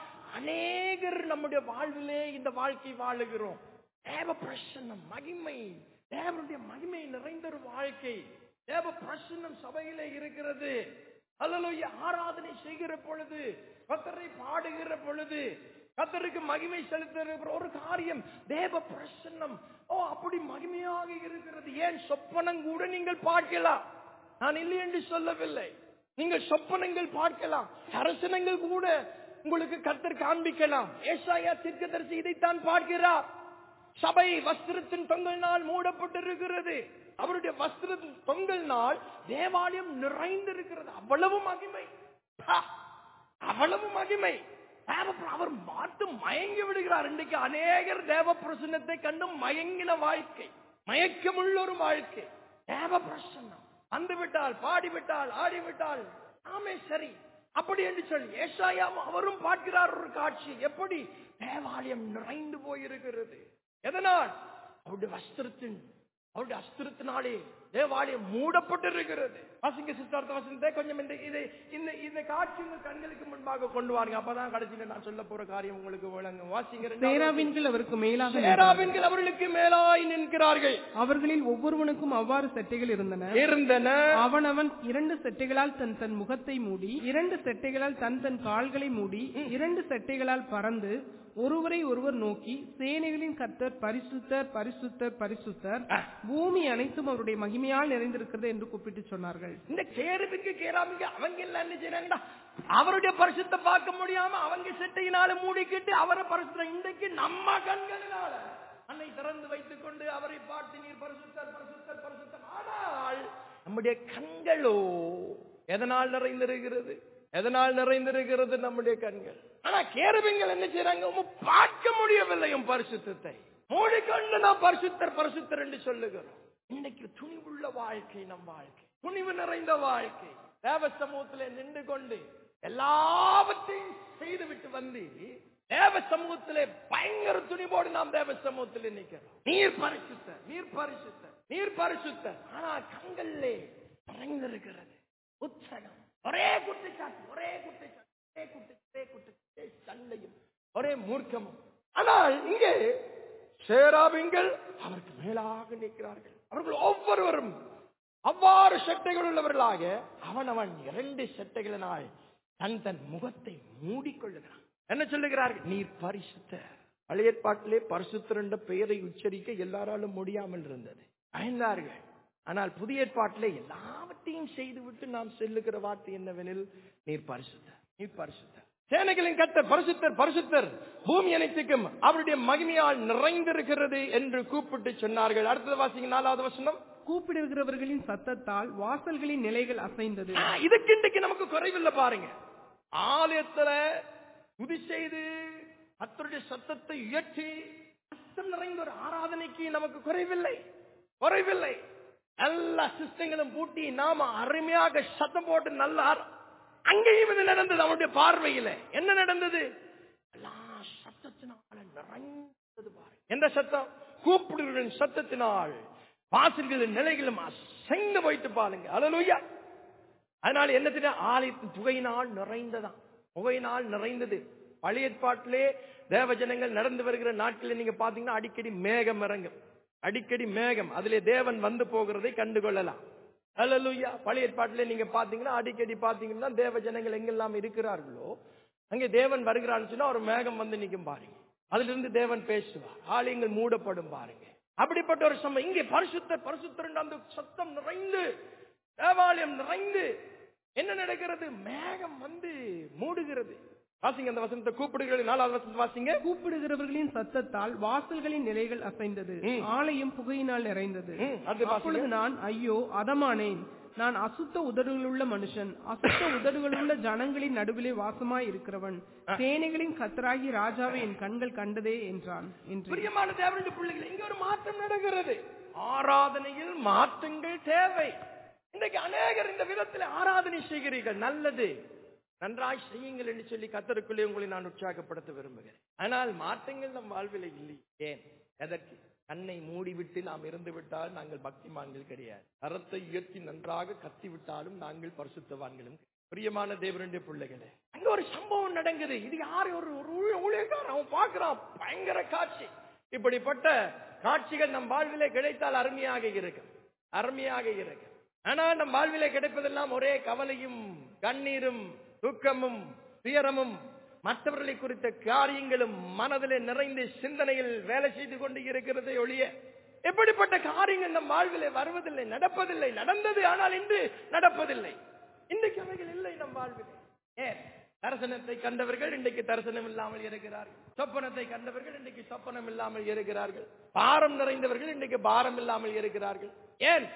[SPEAKER 1] அநேகர் நம்முடைய வாழ்விலே இந்த வாழ்க்கை வாழுகிறோம் தேவ பிரசன்னம் மகிமை தேவனுடைய மகிமை நிறைந்த ஒரு வாழ்க்கை தேவ பிரசன்னம் சபையிலே இருக்கிறது அல்லலுயா ஆராதனை செய்கிற பொழுது கத்தரை பாடுகிற பொழுது கத்தருக்கு மகிமை செலுத்துகிற ஒரு காரியம் தேவ பிரசன்னம் ஓ அப்படி மகிமையாக இருக்கிறது ஏன் சொப்பனம் கூட நீங்கள் பார்க்கலாம் நான் இல்லை என்று சொல்லவில்லை நீங்கள் சொப்பனங்கள் பார்க்கலாம் அரசனங்கள் கூட உங்களுக்கு கத்தர் காண்பிக்கலாம் ஏசாயா தீர்க்கதரிசி இதைத்தான் பார்க்கிறார் சபை வஸ்திரத்தின் தொங்கல் நாள் மூடப்பட்டிருக்கிறது அவருடைய வஸ்திரத்தின் தொங்கல் நாள் தேவாலயம் நிறைந்திருக்கிறது அவ்வளவு மகிமை ஹா! அவ்வளவு மகிமை தேவ- அவர் மாட்டு மயங்கி விடுகிறார் இன்றைக்கு அநேகர் தேவ பிரசன்னத்தை கண்டு மயங்கின வாழ்க்கை மயக்கமுள்ள ஒரு வாழ்க்கை தேவ பிரசன்னம் வந்து விட்டால் பாடிவிட்டால் ஆடிவிட்டால் ஆமே சரி அப்படி என்று சொல்லி ஏசாயாவும் அவரும் பார்க்கிறார் ஒரு காட்சி எப்படி தேவாலயம் நிறைந்து போயிருக்கிறது எதனால் அவருடைய வஸ்திரத்தின் அவருடைய அஸ்திரத்தினாலே தேவாலயம் மூடப்பட்டிருக்கிறது வாசிங்க சித்தார்த்த வசனத்தை கொஞ்சம் இந்த இதை இந்த இந்த காட்சி உங்க கண்களுக்கு முன்பாக கொண்டு வாருங்க அப்பதான் கடைசியில நான் சொல்ல போற காரியம் உங்களுக்கு விளங்கும் வாசிங்க ரெண்டாவது
[SPEAKER 2] சேராவின்கள் அவருக்கு மேலாக நின்றார்கள்.
[SPEAKER 1] சேராபின்கள் அவர்களுக்கு மேலாய் நிற்கிறார்கள்
[SPEAKER 2] அவர்களில் ஒவ்வொருவனுக்கும் அவ்வாறு செட்டைகள் இருந்தன
[SPEAKER 1] இருந்தன
[SPEAKER 2] அவனவன் இரண்டு செட்டைகளால் தன் தன் முகத்தை மூடி இரண்டு செட்டைகளால் தன் தன் கால்களை மூடி இரண்டு செட்டைகளால் பறந்து ஒருவரை ஒருவர் நோக்கி சேனைகளின் கர்த்தர் பரிசுத்தர் பரிசுத்தர் பரிசுத்தர் பூமி அனைத்தும் அவருடைய மகிமையால் நிறைந்திருக்கிறது என்று கூப்பிட்டு சொன்னார்கள்
[SPEAKER 1] இந்த கேருவுக்கு கேராமிக்கு அவங்க எல்லாம் என்ன செய்யறாங்கடா அவருடைய பரிசுத்தை பார்க்க முடியாம அவங்க செட்டையினால மூடிக்கிட்டு அவரை பரிசுத்த இன்றைக்கு நம்ம கண்களினால அன்னை திறந்து வைத்துக் கொண்டு அவரை பார்த்து நீர் பரிசுத்தர் பரிசுத்தர் பரிசுத்தர் ஆனால் நம்முடைய கண்களோ எதனால் நிறைந்திருக்கிறது எதனால் நிறைந்திருக்கிறது நம்முடைய கண்கள் ஆனா கேருவிங்கள் என்ன செய்யறாங்க உம் பார்க்க முடியவில்லை உம் பரிசுத்தத்தை மூடிக்கொண்டு நாம் பரிசுத்தர் பரிசுத்தர் என்று சொல்லுகிறோம் இன்னைக்கு துணிவுள்ள வாழ்க்கை நம் வாழ்க்கை துணிவு நிறைந்த வாழ்க்கை தேவ சமூகத்திலே நின்று கொண்டு எல்லாவற்றையும் செய்துவிட்டு வந்து தேவ சமூகத்திலே பயங்கர துணிவோடு நாம் தேவ சமூகத்திலே நிற்கிறோம் நீர் பரிசுத்த நீர் பரிசுத்த நீர் பரிசுத்த ஆனா கண்களிலே மறைந்திருக்கிறது உற்சகம் ஒரே குற்றச்சாட்டு ஒரே குற்றச்சாட்டு ஒரே குற்ற ஒரே குற்ற ஒரே சண்டையும் ஒரே மூர்க்கமும் ஆனால் இங்கே சேராபிங்கள் அவருக்கு மேலாக நிற்கிறார்கள் அவர்கள் ஒவ்வொருவரும் அவ்வாறு சட்டைகள் உள்ளவர்களாக அவனவன் இரண்டு சட்டைகளினால் தன் தன் முகத்தை மூடிக்கொள்ளுகிறான் என்ன சொல்லுகிறார்கள் நீர் பரிசுத்த பழைய ஏற்பாட்டிலே பரிசுத்தர் என்ற பெயரை உச்சரிக்க எல்லாராலும் முடியாமல் இருந்தது பயந்தார்கள் ஆனால் புதிய ஏற்பாட்டிலே எல்லாவற்றையும் செய்துவிட்டு நாம் செல்லுகிற வார்த்தை என்னவெனில் நீர் பரிசுத்த நீர் பரிசுத்த சேனைகளின் கர்த்தர் பரிசுத்தர் பரிசுத்தர் பூமி அனைத்துக்கும் அவருடைய மகிமையால் நிறைந்திருக்கிறது என்று கூப்பிட்டு சொன்னார்கள் அடுத்தது வாசிங்க நாலாவது வசனம்
[SPEAKER 2] கூப்பிடுகிறவர்களின் சத்தத்தால் வாசல்களின் நிலைகள் அசைந்தது
[SPEAKER 1] ஆ, இதுக்கு இன்றைக்கு நமக்கு குறைவில்லை பாருங்க ஆலயத்துல துதி செய்து கர்த்தருடைய சத்தத்தை உயர்த்தி சத்தம் நிறைந்த ஒரு ஆராதனைக்கு நமக்கு குறைவில்லை குறைவில்லை எல்லா சிஸ்டங்களும் பூட்டி நாம அருமையாக சத்தம் போட்டு நல்லா அங்கேயும் இது நடந்தது அவனுடைய பார்வையில என்ன நடந்தது எல்லா சத்தத்தினால நிறைந்தது பாருங்க எந்த சத்தம் கூப்பிடுகளின் சத்தத்தினால் வாசல்களின் நிலைகளும் அசைந்து போயிட்டு பாருங்க அலலுயா அதனால என்ன தெரியும் ஆலயத்தின் புகையினால் நிறைந்ததான் புகையினால் நிறைந்தது பழைய ஏற்பாட்டிலே தேவ ஜனங்கள் நடந்து வருகிற நாட்களில் நீங்க பாத்தீங்கன்னா அடிக்கடி மேகம் இறங்கும் அடிக்கடி மேகம் அதிலே தேவன் வந்து போகிறதை கண்டுகொள்ளலாம் அல்லலுயா பழைய ஏற்பாட்டிலே நீங்க பாத்தீங்கன்னா அடிக்கடி பாத்தீங்கன்னா தேவ ஜனங்கள் எங்கெல்லாம் இருக்கிறார்களோ அங்கே தேவன் வருகிறான்னு சொன்னா ஒரு மேகம் வந்து நிக்கும் பாருங்க அதுல இருந்து தேவன் பேசுவார் ஆலயங்கள் மூடப்படும் பாருங்க அப்படிப்பட்ட ஒரு சமயம் இங்கே பரிசுத்தர் பரிசுத்தர் அந்த சத்தம் நிறைந்து தேவாலயம் நிறைந்து என்ன நடக்கிறது மேகம் வந்து மூடுகிறது வாசிங்க அந்த வசனத்தை கூப்பிடுகிறது நாலாவது வசனத்தை வாசிங்க
[SPEAKER 2] கூப்பிடுகிறவர்களின் சத்தத்தால் வாசல்களின் நிலைகள் அசைந்தது
[SPEAKER 1] ம்.
[SPEAKER 2] ஆலயம் புகையினால் நிறைந்தது
[SPEAKER 1] ம், அடுத்து வாசிங்க.
[SPEAKER 2] அப்பொழுது நான் ஐயோ அதமானேன் நான் அசுத்த உதடுகளுள்ள மனுஷன் அசுத்த உதடுகளுள்ள ஜனங்களின் நடுவிலே வாசமாய் இருக்கிறவன் சேனைகளின் கத்தராகி ராஜாவை என் கண்கள் கண்டதே என்றான் என்று
[SPEAKER 1] பிரியமான தேவனுடைய பிள்ளைகள் இங்க ஒரு மாற்றம் நடக்கிறது ஆராதனையில் மாற்றங்கள் தேவை இன்றைக்கு அநேகர் இந்த விதத்தில் ஆராதனை செய்கிறீர்கள் நல்லது நன்றாய் செய்யுங்கள் என்று சொல்லி கத்தருக்குள்ளே உங்களை நான் உற்சாகப்படுத்த விரும்புகிறேன் ஆனால் மாற்றங்கள் நம் வாழ்வில் இல்லை ஏன் எதற்கு கண்ணை மூடிவிட்டு நாம் இருந்து விட்டால் நாங்கள் பக்திமான்கள் கிடையாது கரத்தை உயர்த்தி நன்றாக கத்தி விட்டாலும் நாங்கள் பரிசுத்தவான்களும் பிரியமான தேவனுடைய பிள்ளைகளே அங்க ஒரு சம்பவம் நடக்குது இது யாரு ஒரு ஒரு ஊழிய- ஊழியக்காரன் அவன் பார்க்கிறான் பயங்கர காட்சி இப்படிப்பட்ட காட்சிகள் நம் வாழ்விலே கிடைத்தால் அருமையாக இருக்கும் அருமையாக இருக்கும் ஆனால் நம் வாழ்விலே கிடைப்பதெல்லாம் ஒரே கவலையும் கண்ணீரும் துக்கமும் துயரமும் மற்றவர்களை குறித்த காரியங்களும் மனதிலே நிறைந்து சிந்தனையில் வேலை செய்து கொண்டு இருக்கிறதை ஒழிய எப்படிப்பட்ட காரியங்கள் நம் வாழ்விலே வருவதில்லை நடப்பதில்லை நடந்தது ஆனால் இன்று நடப்பதில்லை இன்றைக்கு அவைகள் இல்லை நம் வாழ்விலே ஏன் தரிசனத்தை கண்டவர்கள் இன்றைக்கு தரிசனம் இல்லாமல் இருக்கிறார்கள் சொப்பனத்தை கண்டவர்கள் இன்றைக்கு சொப்பனம் இல்லாமல் இருக்கிறார்கள் பாரம் நிறைந்தவர்கள் இன்றைக்கு பாரம் இல்லாமல் இருக்கிறார்கள் ஏன்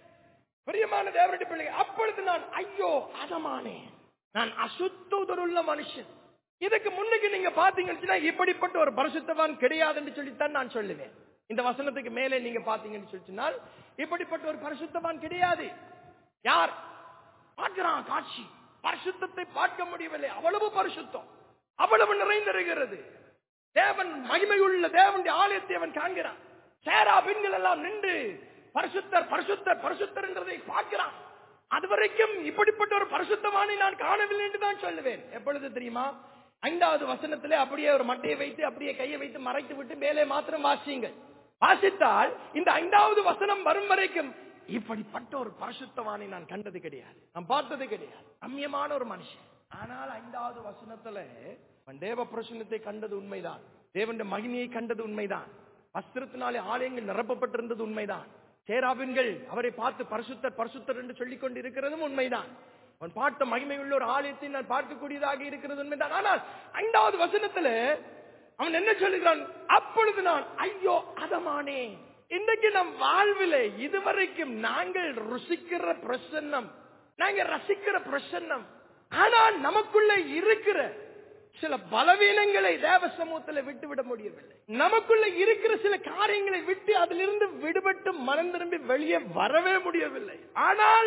[SPEAKER 1] பிரியமான தேவனுடைய பிள்ளைகள் அப்பொழுது நான் ஐயோ அதமானே நான் அசுத்தோதருள்ள மனுஷன் இதுக்கு முன்னுக்கு நீங்க பாத்தீங்கன்னா இப்படிப்பட்ட ஒரு பரிசுத்தவான் கிடையாது என்று சொல்லித்தான் நான் சொல்லுவேன் இந்த வசனத்துக்கு மேலே நீங்க பாத்தீங்கன்னு சொல்லி சொன்னால் இப்படிப்பட்ட ஒரு பரிசுத்தவான் கிடையாது யார் பார்க்கிறான் காட்சி பரிசுத்தத்தை பார்க்க முடியவில்லை அவ்வளவு பரிசுத்தம் அவ்வளவு நிறைந்திருக்கிறது தேவன் மகிமையுள்ள தேவனுடைய ஆலயத்தை அவன் காண்கிறான் சேரா பெண்கள் எல்லாம் நின்று பரிசுத்தர் பரிசுத்தர் பரிசுத்தர் என்றதை பார்க்கிறான் அது வரைக்கும் இப்படிப்பட்ட ஒரு பரிசுத்தமானை நான் காணவில்லை என்று தான் சொல்லுவேன் எப்பொழுது தெரியுமா ஐந்தாவது வசனத்திலே அப்படியே ஒரு மட்டையை வைத்து அப்படியே கையை வைத்து மறைத்து விட்டு மேலே மாத்திரம் வாசியுங்கள் வாசித்தால் இந்த ஐந்தாவது வசனம் வரும் வரைக்கும் இப்படிப்பட்ட ஒரு பரிசுத்தவானை நான் கண்டது கிடையாது நான் பார்த்தது கிடையாது ரம்யமான ஒரு மனுஷன் ஆனால் ஐந்தாவது வசனத்துல அவன் தேவ பிரசனத்தை கண்டது உண்மைதான் தேவனுடைய மகிமையை கண்டது உண்மைதான் வஸ்திரத்தினாலே ஆலயங்கள் நிரப்பப்பட்டிருந்தது உண்மைதான் சேராபின்கள் அவரை பார்த்து பரிசுத்தர் பரிசுத்தர் என்று சொல்லிக் கொண்டு இருக்கிறதும் உண்மைதான் அவன் பார்த்த மகிமையுள்ள ஒரு ஆலயத்தை நான் பார்க்கக்கூடியதாக இருக்கிறது உண்மைதான் ஆனால் ஐந்தாவது வசனத்துல அவன் என்ன சொல்லுகிறான் அப்பொழுது நான் ஐயோ அதமானே இன்றைக்கு நம் வாழ்விலே இதுவரைக்கும் நாங்கள் ருசிக்கிற பிரசன்னம் நாங்க ரசிக்கிற பிரசன்னம் ஆனால் நமக்குள்ள இருக்கிற சில பலவீனங்களை தேவ சமூகத்தில் விட்டு விட முடியவில்லை நமக்குள்ள இருக்கிற சில காரியங்களை விட்டு அதிலிருந்து விடுபட்டு மனம் திரும்பி வெளியே வரவே முடியவில்லை ஆனால்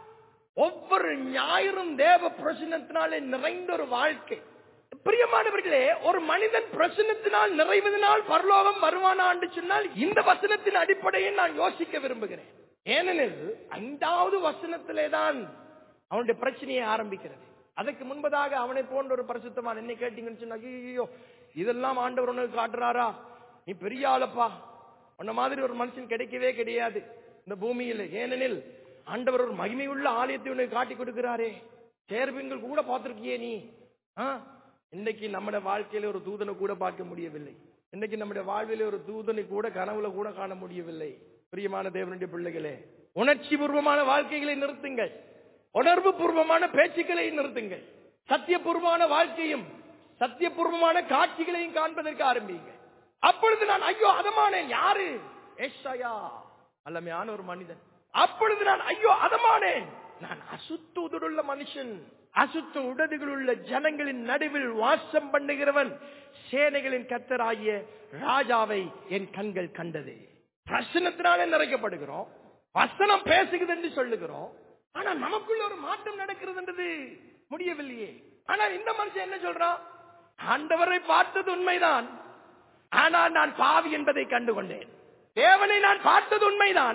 [SPEAKER 1] ஒவ்வொரு ஞாயிறும் தேவ பிரசனத்தினாலே நிறைந்த ஒரு வாழ்க்கை பிரியமானவர்களே ஒரு மனிதன் பிரசனத்தினால் நிறைவதனால் பரலோகம் வருவானா என்று சொன்னால் இந்த வசனத்தின் அடிப்படையை நான் யோசிக்க விரும்புகிறேன் ஏனெனில் ஐந்தாவது வசனத்திலே தான் அவனுடைய பிரச்சனையை ஆரம்பிக்கிறது அதுக்கு முன்பதாக அவனை போன்ற ஒரு பரிசுத்தமான என்ன கேட்டீங்கன்னு சொன்னா ஐயோ இதெல்லாம் ஆண்டவர் உனக்கு காட்டுறாரா நீ பெரிய ஆளப்பா உன்ன மாதிரி ஒரு மனுஷன் கிடைக்கவே கிடையாது இந்த பூமியில் ஏனெனில் ஆண்டவர் ஒரு மகிமையுள்ள ஆலயத்தை உனக்கு காட்டி கொடுக்கிறாரே சேர்பின்கள் கூட பார்த்திருக்கியே நீ ஆ? இன்னைக்கு நம்முடைய வாழ்க்கையில ஒரு தூதனை கூட பார்க்க முடியவில்லை இன்னைக்கு நம்முடைய வாழ்வில ஒரு தூதனை கூட கனவுல கூட காண முடியவில்லை பிரியமான தேவனுடைய பிள்ளைகளே உணர்ச்சி பூர்வமான வாழ்க்கைகளை நிறுத்துங்கள் உணர்வு பூர்வமான பேச்சுக்களை நிறுத்துங்கள் சத்தியபூர்வமான வாழ்க்கையும் சத்தியபூர்வமான காட்சிகளையும் காண்பதற்கு ஆரம்பிங்க அப்பொழுது நான் ஐயோ அதமானேன் யாரு ஏசாயா அல்லமையான ஒரு மனிதன் அப்பொழுது நான் ஐயோ அதமானேன் நான் அசுத்த உதடுள்ள மனுஷன் அசுத்த உடதுகள் உள்ள ஜனங்களின் நடுவில் வாசம் பண்ணுகிறவன் சேனைகளின் கத்தராகிய ராஜாவை என் கண்கள் கண்டது பிரசனத்தினாலே நிறைக்கப்படுகிறோம் வசனம் பேசுகிறது என்று சொல்லுகிறோம் ஆனா நமக்குள்ள ஒரு மாற்றம் நடக்கிறதுன்றது முடியவில்லையே ஆனா இந்த மனுஷன் என்ன சொல்றான் ஆண்டவரை பார்த்தது உண்மைதான் ஆனால் நான் பாவி என்பதை கண்டுகொண்டேன் தேவனை நான் பார்த்தது உண்மைதான்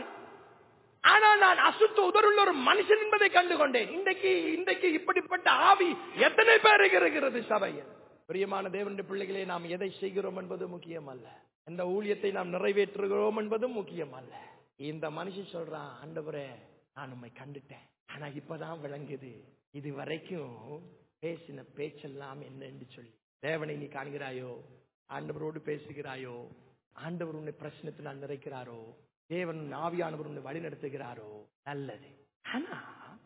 [SPEAKER 1] ஆனால் நான் அசுத்த உதருள்ள ஒரு மனுஷன் என்பதை கண்டுகொண்டேன் இன்றைக்கு இன்றைக்கு இப்படிப்பட்ட ஆவி எத்தனை பேருக்கு இருக்கிறது சபையில் பிரியமான தேவனுடைய பிள்ளைகளே நாம் எதை செய்கிறோம் என்பது முக்கியம் அல்ல எந்த ஊழியத்தை நாம் நிறைவேற்றுகிறோம் என்பதும் முக்கியம் அல்ல இந்த மனுஷன் சொல்றான் ஆண்டவரே நான் உண்மை கண்டுட்டேன் ஆனா இப்பதான் விளங்குது இது வரைக்கும் பேசின பேச்செல்லாம் என்னன்னு சொல்லி தேவனை நீ காண்கிறாயோ ஆண்டவரோடு பேசுகிறாயோ ஆண்டவர் உன்னை பிரச்சனத்தில் நிறைக்கிறாரோ தேவன் உன் ஆவியானவர் உன்னை வழி நடத்துகிறாரோ நல்லது ஆனா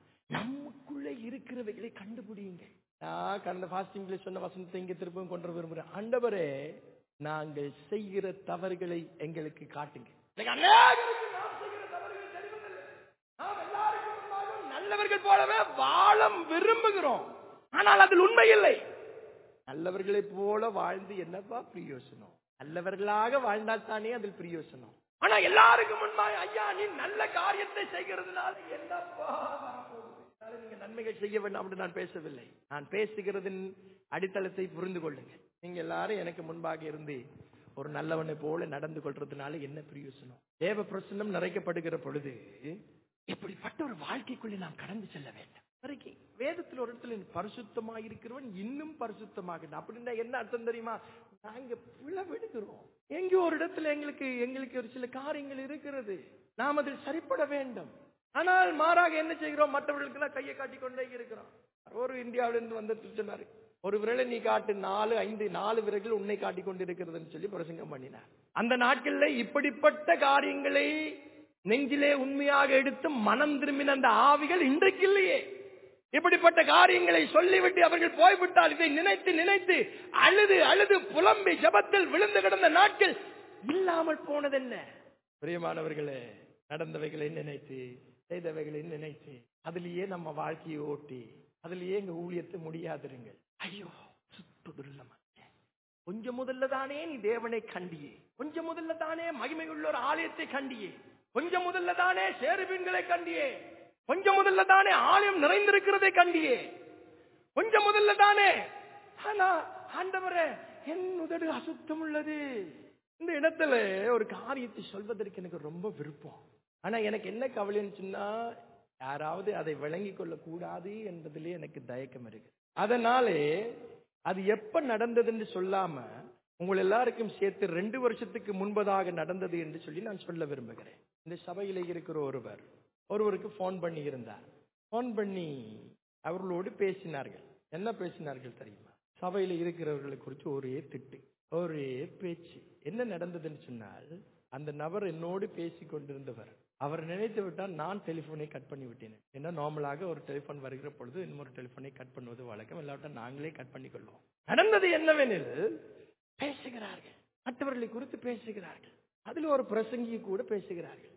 [SPEAKER 1] நமக்குள்ள இருக்கிறவைகளை கண்டுபிடிங்க நான் கடந்த பாஸ்டிங்ல சொன்ன வசனத்தை இங்க திருப்பவும் கொண்டு வர விரும்புறேன் ஆண்டவரே நாங்கள் செய்கிற தவறுகளை எங்களுக்கு காட்டுங்க இன்னைக்கு அநேகருக்கு நாம் செய்கிற தவறுகள் தெரிவதில்லை. நாம் எல்லாருக்கும் முன்பாகவும் நல்லவர்கள் போலவே வாழ விரும்புகிறோம் ஆனால் அதில் உண்மை இல்லை நல்லவர்களைப் போல வாழ்ந்து என்னப்பா பிரயோசனம் நல்லவர்களாக வாழ்ந்தால் தானே அதில் பிரயோசனம் ஆனா எல்லாருக்கும் முன்பாக ஐயா நீ நல்ல காரியத்தை செய்கிறதுனால என்னப்பா வரப்போகுது? அதனால நீங்க நன்மைகள் செய்ய வேண்டாம் அப்படி நான் பேசவில்லை நான் பேசுகிறதின் அடித்தளத்தை புரிந்து கொள்ளுங்க நீங்க எல்லாரும் எனக்கு முன்பாக இருந்து ஒரு நல்லவனை போல நடந்து கொள்றதுனால என்ன பிரயோசனம் தேவ பிரசன்னம் நிறைக்கப்படுகிற பொழுது இப்படிப்பட்ட ஒரு வாழ்க்கைக்குள்ளே நாம் கடந்து செல்ல வேண்டும் வரைக்கும் வேதத்தில் ஒரு இடத்துல பரிசுத்தமாக இருக்கிறவன் இன்னும் பரிசுத்தமாக அப்படின்னா என்ன அர்த்தம் தெரியுமா நாங்க பிளவெடுக்கிறோம் எங்கேயோ ஒரு இடத்துல எங்களுக்கு எங்களுக்கு ஒரு சில காரியங்கள் இருக்கிறது நாம் அதில் சரிப்பட வேண்டும் ஆனால் மாறாக என்ன செய்கிறோம் மற்றவர்களுக்கு எல்லாம் கையை காட்டி கொண்டே இருக்கிறோம் ஒரு இந்தியாவிலிருந்து வந்து சொன்னாரு ஒரு விரலை நீ காட்டு நாலு ஐந்து நாலு விரல்கள் உன்னை காட்டி கொண்டு இருக்கிறதுன்னு சொல்லி பிரசங்கம் பண்ணினார் அந்த நாட்கள்ல இப்படிப்பட்ட காரியங்களை நெஞ்சிலே உண்மையாக எடுத்து மனம் திரும்பின அந்த ஆவிகள் இன்றைக்கு இல்லையே இப்படிப்பட்ட காரியங்களை சொல்லிவிட்டு அவர்கள் போய்விட்டால் இதை நினைத்து நினைத்து அழுது அழுது புலம்பி ஜபத்தில் விழுந்து கிடந்த நாட்கள் இல்லாமல் போனதென்ன பிரியமானவர்களே நடந்தவைகளை நினைத்து செய்தவைகளை நினைத்து அதிலேயே நம்ம வாழ்க்கையை ஓட்டி அதிலேயே எங்க ஊழியத்தை முடியாதிருங்கள் ஐயோ சுத்ததுள்ள மனுஷன். கொஞ்சம் முதல்ல தானே நீ தேவனை கண்டியே கொஞ்சம் முதல்ல தானே மகிமையுள்ள ஒரு ஆலயத்தை கண்டியே கொஞ்சம் முதல்ல தானே சேருபீன்களை கண்டியே கொஞ்சம் முதல்ல தானே ஆலயம் நிறைந்திருக்கிறதை கண்டியே கொஞ்சம் முதல்ல தானே ஆனா ஆண்டவரே என் உதடு அசுத்தம் உள்ளது இந்த இடத்துல ஒரு காரியத்தை சொல்வதற்கு எனக்கு ரொம்ப விருப்பம் ஆனா எனக்கு என்ன கவலைன்னு சொன்னா யாராவது அதை விளங்கிக் கொள்ள கூடாது என்பதிலே எனக்கு தயக்கம் இருக்கு அதனாலே அது எப்ப நடந்ததுன்னு சொல்லாம உங்கள் எல்லாருக்கும் சேர்த்து ரெண்டு வருஷத்துக்கு முன்பதாக நடந்தது என்று சொல்லி நான் சொல்ல விரும்புகிறேன் இந்த சபையில இருக்கிற ஒருவர் ஒருவருக்கு போன் பண்ணி இருந்தார் போன் பண்ணி அவர்களோடு பேசினார்கள் என்ன பேசினார்கள் தெரியுமா சபையில இருக்கிறவர்களை குறித்து ஒரே திட்டு ஒரே பேச்சு என்ன நடந்ததுன்னு சொன்னால் அந்த நபர் என்னோடு பேசி கொண்டிருந்தவர் அவர் நினைத்து விட்டால் நான் டெலிபோனை கட் பண்ணி விட்டேன் ஏன்னா நார்மலாக ஒரு டெலிபோன் வருகிற பொழுது இன்னொரு டெலிபோனை கட் பண்ணுவது வழக்கம் இல்லாவிட்டா நாங்களே கட் பண்ணிக்கொள்வோம் நடந்தது என்னவெனில் பேசுகிறார்கள் மற்றவர்களை குறித்து பேசுகிறார்கள் அதில் ஒரு பிரசங்கி கூட பேசுகிறார்கள்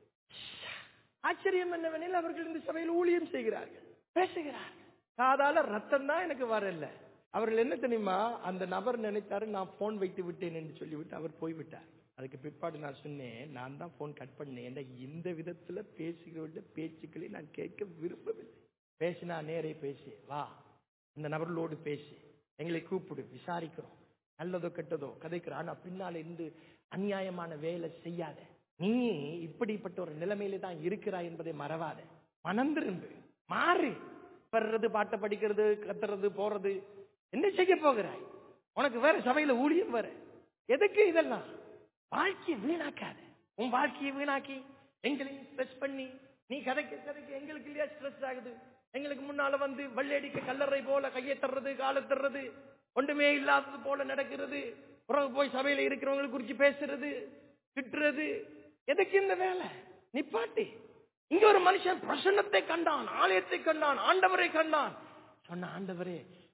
[SPEAKER 1] ஆச்சரியம் என்னவெனில் அவர்கள் இந்த சபையில் ஊழியம் செய்கிறார்கள் பேசுகிறார்கள் சாதாரண ரத்தம் தான் எனக்கு வரல அவர்கள் என்ன தெரியுமா அந்த நபர் நினைத்தாரு நான் போன் வைத்து விட்டேன் என்று சொல்லிவிட்டு அவர் போய்விட்டார் அதுக்கு பிற்பாடு நான் சொன்னேன் நான் தான் போன் கட் பண்ணேன் ஏன்னா இந்த விதத்துல பேசுகிற பேச்சுக்களை நான் கேட்க விரும்பவில்லை பேசினா நேரே பேசி வா இந்த நபர்களோடு பேசி எங்களை கூப்பிடு விசாரிக்கிறோம் நல்லதோ கெட்டதோ கதைக்கிறோம் ஆனா பின்னால இருந்து அநியாயமான வேலை செய்யாத நீ இப்படிப்பட்ட ஒரு நிலைமையில தான் இருக்கிறாய் என்பதை மறவாத மனம் திரும்பு மாறு வர்றது பாட்டை படிக்கிறது கத்துறது போறது என்ன செய்ய போகிறாய் உனக்கு வேற சபையில ஊழியம் வேற எதுக்கு இதெல்லாம் வாழ்க்கையை வீணாக்காத உன் வாழ்க்கையை வீணாக்கி எங்களையும் ஸ்ட்ரெஸ் பண்ணி நீ கதைக்க கதைக்க எங்களுக்கு இல்லையா ஸ்ட்ரெஸ் ஆகுது எங்களுக்கு முன்னால வந்து வெள்ளையடிக்க கல்லறை போல கையை தர்றது காலை தர்றது ஒன்றுமே இல்லாதது போல நடக்கிறது பிறகு போய் சபையில இருக்கிறவங்களை குறிச்சு பேசுறது திட்டுறது எதுக்கு இந்த வேலை நிப்பாட்டி இங்க ஒரு மனுஷன் பிரசன்னத்தை கண்டான் ஆலயத்தை கண்டான் ஆண்டவரை கண்டான் சொன்ன ஆண்டவரே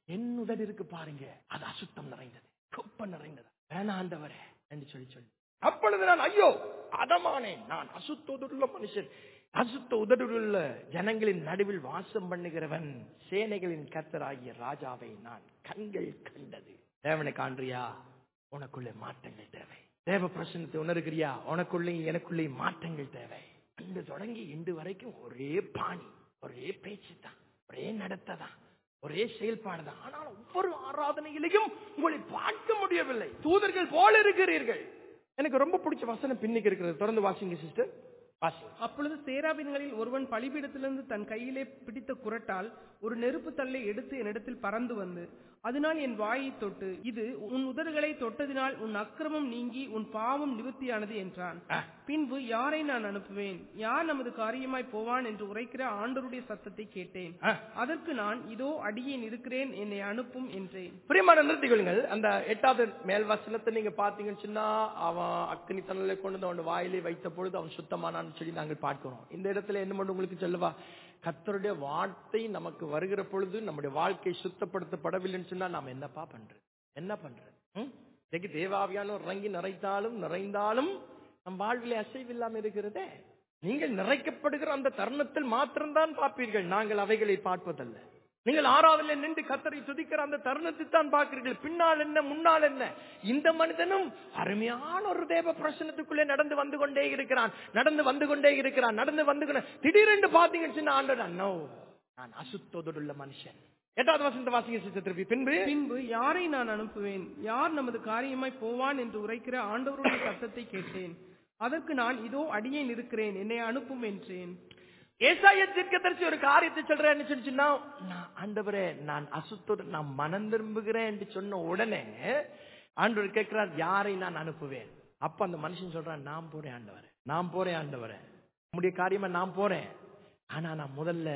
[SPEAKER 1] என் உதடு இருக்கு பாருங்க அது அசுத்தம் நிறைந்தது குப்பம் நிறைந்தது வேணாண்டவரே என்று சொல்லி சொல்லி அப்பொழுது நான் ஐயோ அதமானேன் நான் அசுத்த உதடுள்ள மனுஷன் அசுத்த உதடுள்ள ஜனங்களின் நடுவில் வாசம் பண்ணுகிறவன் சேனைகளின் கர்த்தராகிய ராஜாவை நான் கண்கள் கண்டது தேவனை காண்றியா உனக்குள்ளே மாற்றங்கள் தேவை தேவ பிரசனத்தை உணர்கிறியா உனக்குள்ளே எனக்குள்ளே மாற்றங்கள் தேவை அன்று தொடங்கி இன்று வரைக்கும் ஒரே பாணி ஒரே பேச்சு தான் ஒரே நடத்தை தான் ஒரே செயல்பாடு தான் ஆனால் ஒவ்வொரு ஆராதனையிலையும் உங்களை பார்க்க முடியவில்லை தூதர்கள் போல இருக்கிறீர்கள் எனக்கு ரொம்ப பிடிச்ச வசனம் பின்னிக்கு இருக்கிறது தொடர்ந்து வாசிங்க சிஸ்டர் வாசிங்க
[SPEAKER 2] அப்பொழுது சேராபின்களில் ஒருவன் பலிபீடத்திலிருந்து தன் கையிலே பிடித்த குரட்டால் ஒரு நெருப்பு தள்ளை எடுத்து என்னிடத்தில் பறந்து வந்து அதனால் என் வாயை தொட்டு இது உன் உதடுகளை தொட்டதினால் உன் அக்கிரமம் நீங்கி உன் பாவம் நிவர்த்தியானது என்றான்
[SPEAKER 1] ஆ.
[SPEAKER 2] பின்பு யாரை நான் அனுப்புவேன் யார் நமது காரியமாய் போவான் என்று உரைக்கிற ஆண்டவருடைய சத்தத்தை கேட்டேன்
[SPEAKER 1] ஆ.
[SPEAKER 2] அதற்கு நான் இதோ அடியேன் இருக்கிறேன் என்னை அனுப்பும் என்றேன்
[SPEAKER 1] பிரியமான நிறுத்திக் கொள்ளுங்கள் அந்த எட்டாவது மேல் வசனத்தை நீங்க பாத்தீங்கன்னு சொன்னா அவன் அக்னி தணலை கொண்டு வந்து அவன் வாயிலே வைத்த பொழுது அவன் சுத்தமானான்னு சொல்லி நாங்கள் பார்க்கிறோம் இந்த இடத்துல என்ன பண்ண உங்களுக்கு சொல்லவா கர்த்தருடைய வார்த்தை நமக்கு வருகிற பொழுது நம்முடைய வாழ்க்கை சுத்தப்படுத்தப்படவில்லைன்னு சொன்னா நாம என்னப்பா பண்றது என்ன பண்றது ம்? இன்னைக்கு தேவாவியானோர் இறங்கி நிறைத்தாலும் நிறைந்தாலும் நம் வாழ்விலே அசைவில்லாம இருக்கிறதே நீங்கள் நிறைக்கப்படுகிற அந்த தருணத்தில் மாத்திரம்தான் பார்ப்பீர்கள் நாங்கள் அவைகளை பார்ப்பதல்ல நீங்கள் ஆறாவதுல நின்று கத்தரை துதிக்கிற அந்த தருணத்தை தான் பார்க்கிறீர்கள் பின்னால் என்ன முன்னால் என்ன இந்த மனிதனும் அருமையான ஒரு தேவ பிரசனத்துக்குள்ளே நடந்து வந்து கொண்டே இருக்கிறான் நடந்து வந்து கொண்டே இருக்கிறான் நடந்து வந்து கொண்டே திடீரென்று பாத்தீங்கன்னு சொன்னா ஆண்டவர் நோ நான் அசுத்தோடுள்ள மனுஷன் எட்டாவது வசந்த வாசிங்க சிஸ்டர் திருப்பி பின்பு
[SPEAKER 2] பின்பு யாரை நான் அனுப்புவேன் யார் நமது காரியமாய் போவான் என்று உரைக்கிற ஆண்டவருடைய சத்தத்தை கேட்டேன் அதற்கு நான் இதோ அடியேன் இருக்கிறேன் என்னை அனுப்பும் என்றேன்
[SPEAKER 1] ஏசாய தீர்க்கதரிசி ஒரு காரியத்தை சொல்றேன்னு சொன்னா நான் ஆண்டவரே நான் அசுத்தோடு நான் மனம் திரும்புகிறேன் என்று சொன்ன உடனே ஆண்டவர் கேட்கிறார் யாரை நான் அனுப்புவேன் அப்ப அந்த மனுஷன் சொல்றான் நான் போறேன் ஆண்டவரே நான் போறேன் ஆண்டவரே உம்முடைய காரியமா நான் போறேன் ஆனா நான் முதல்ல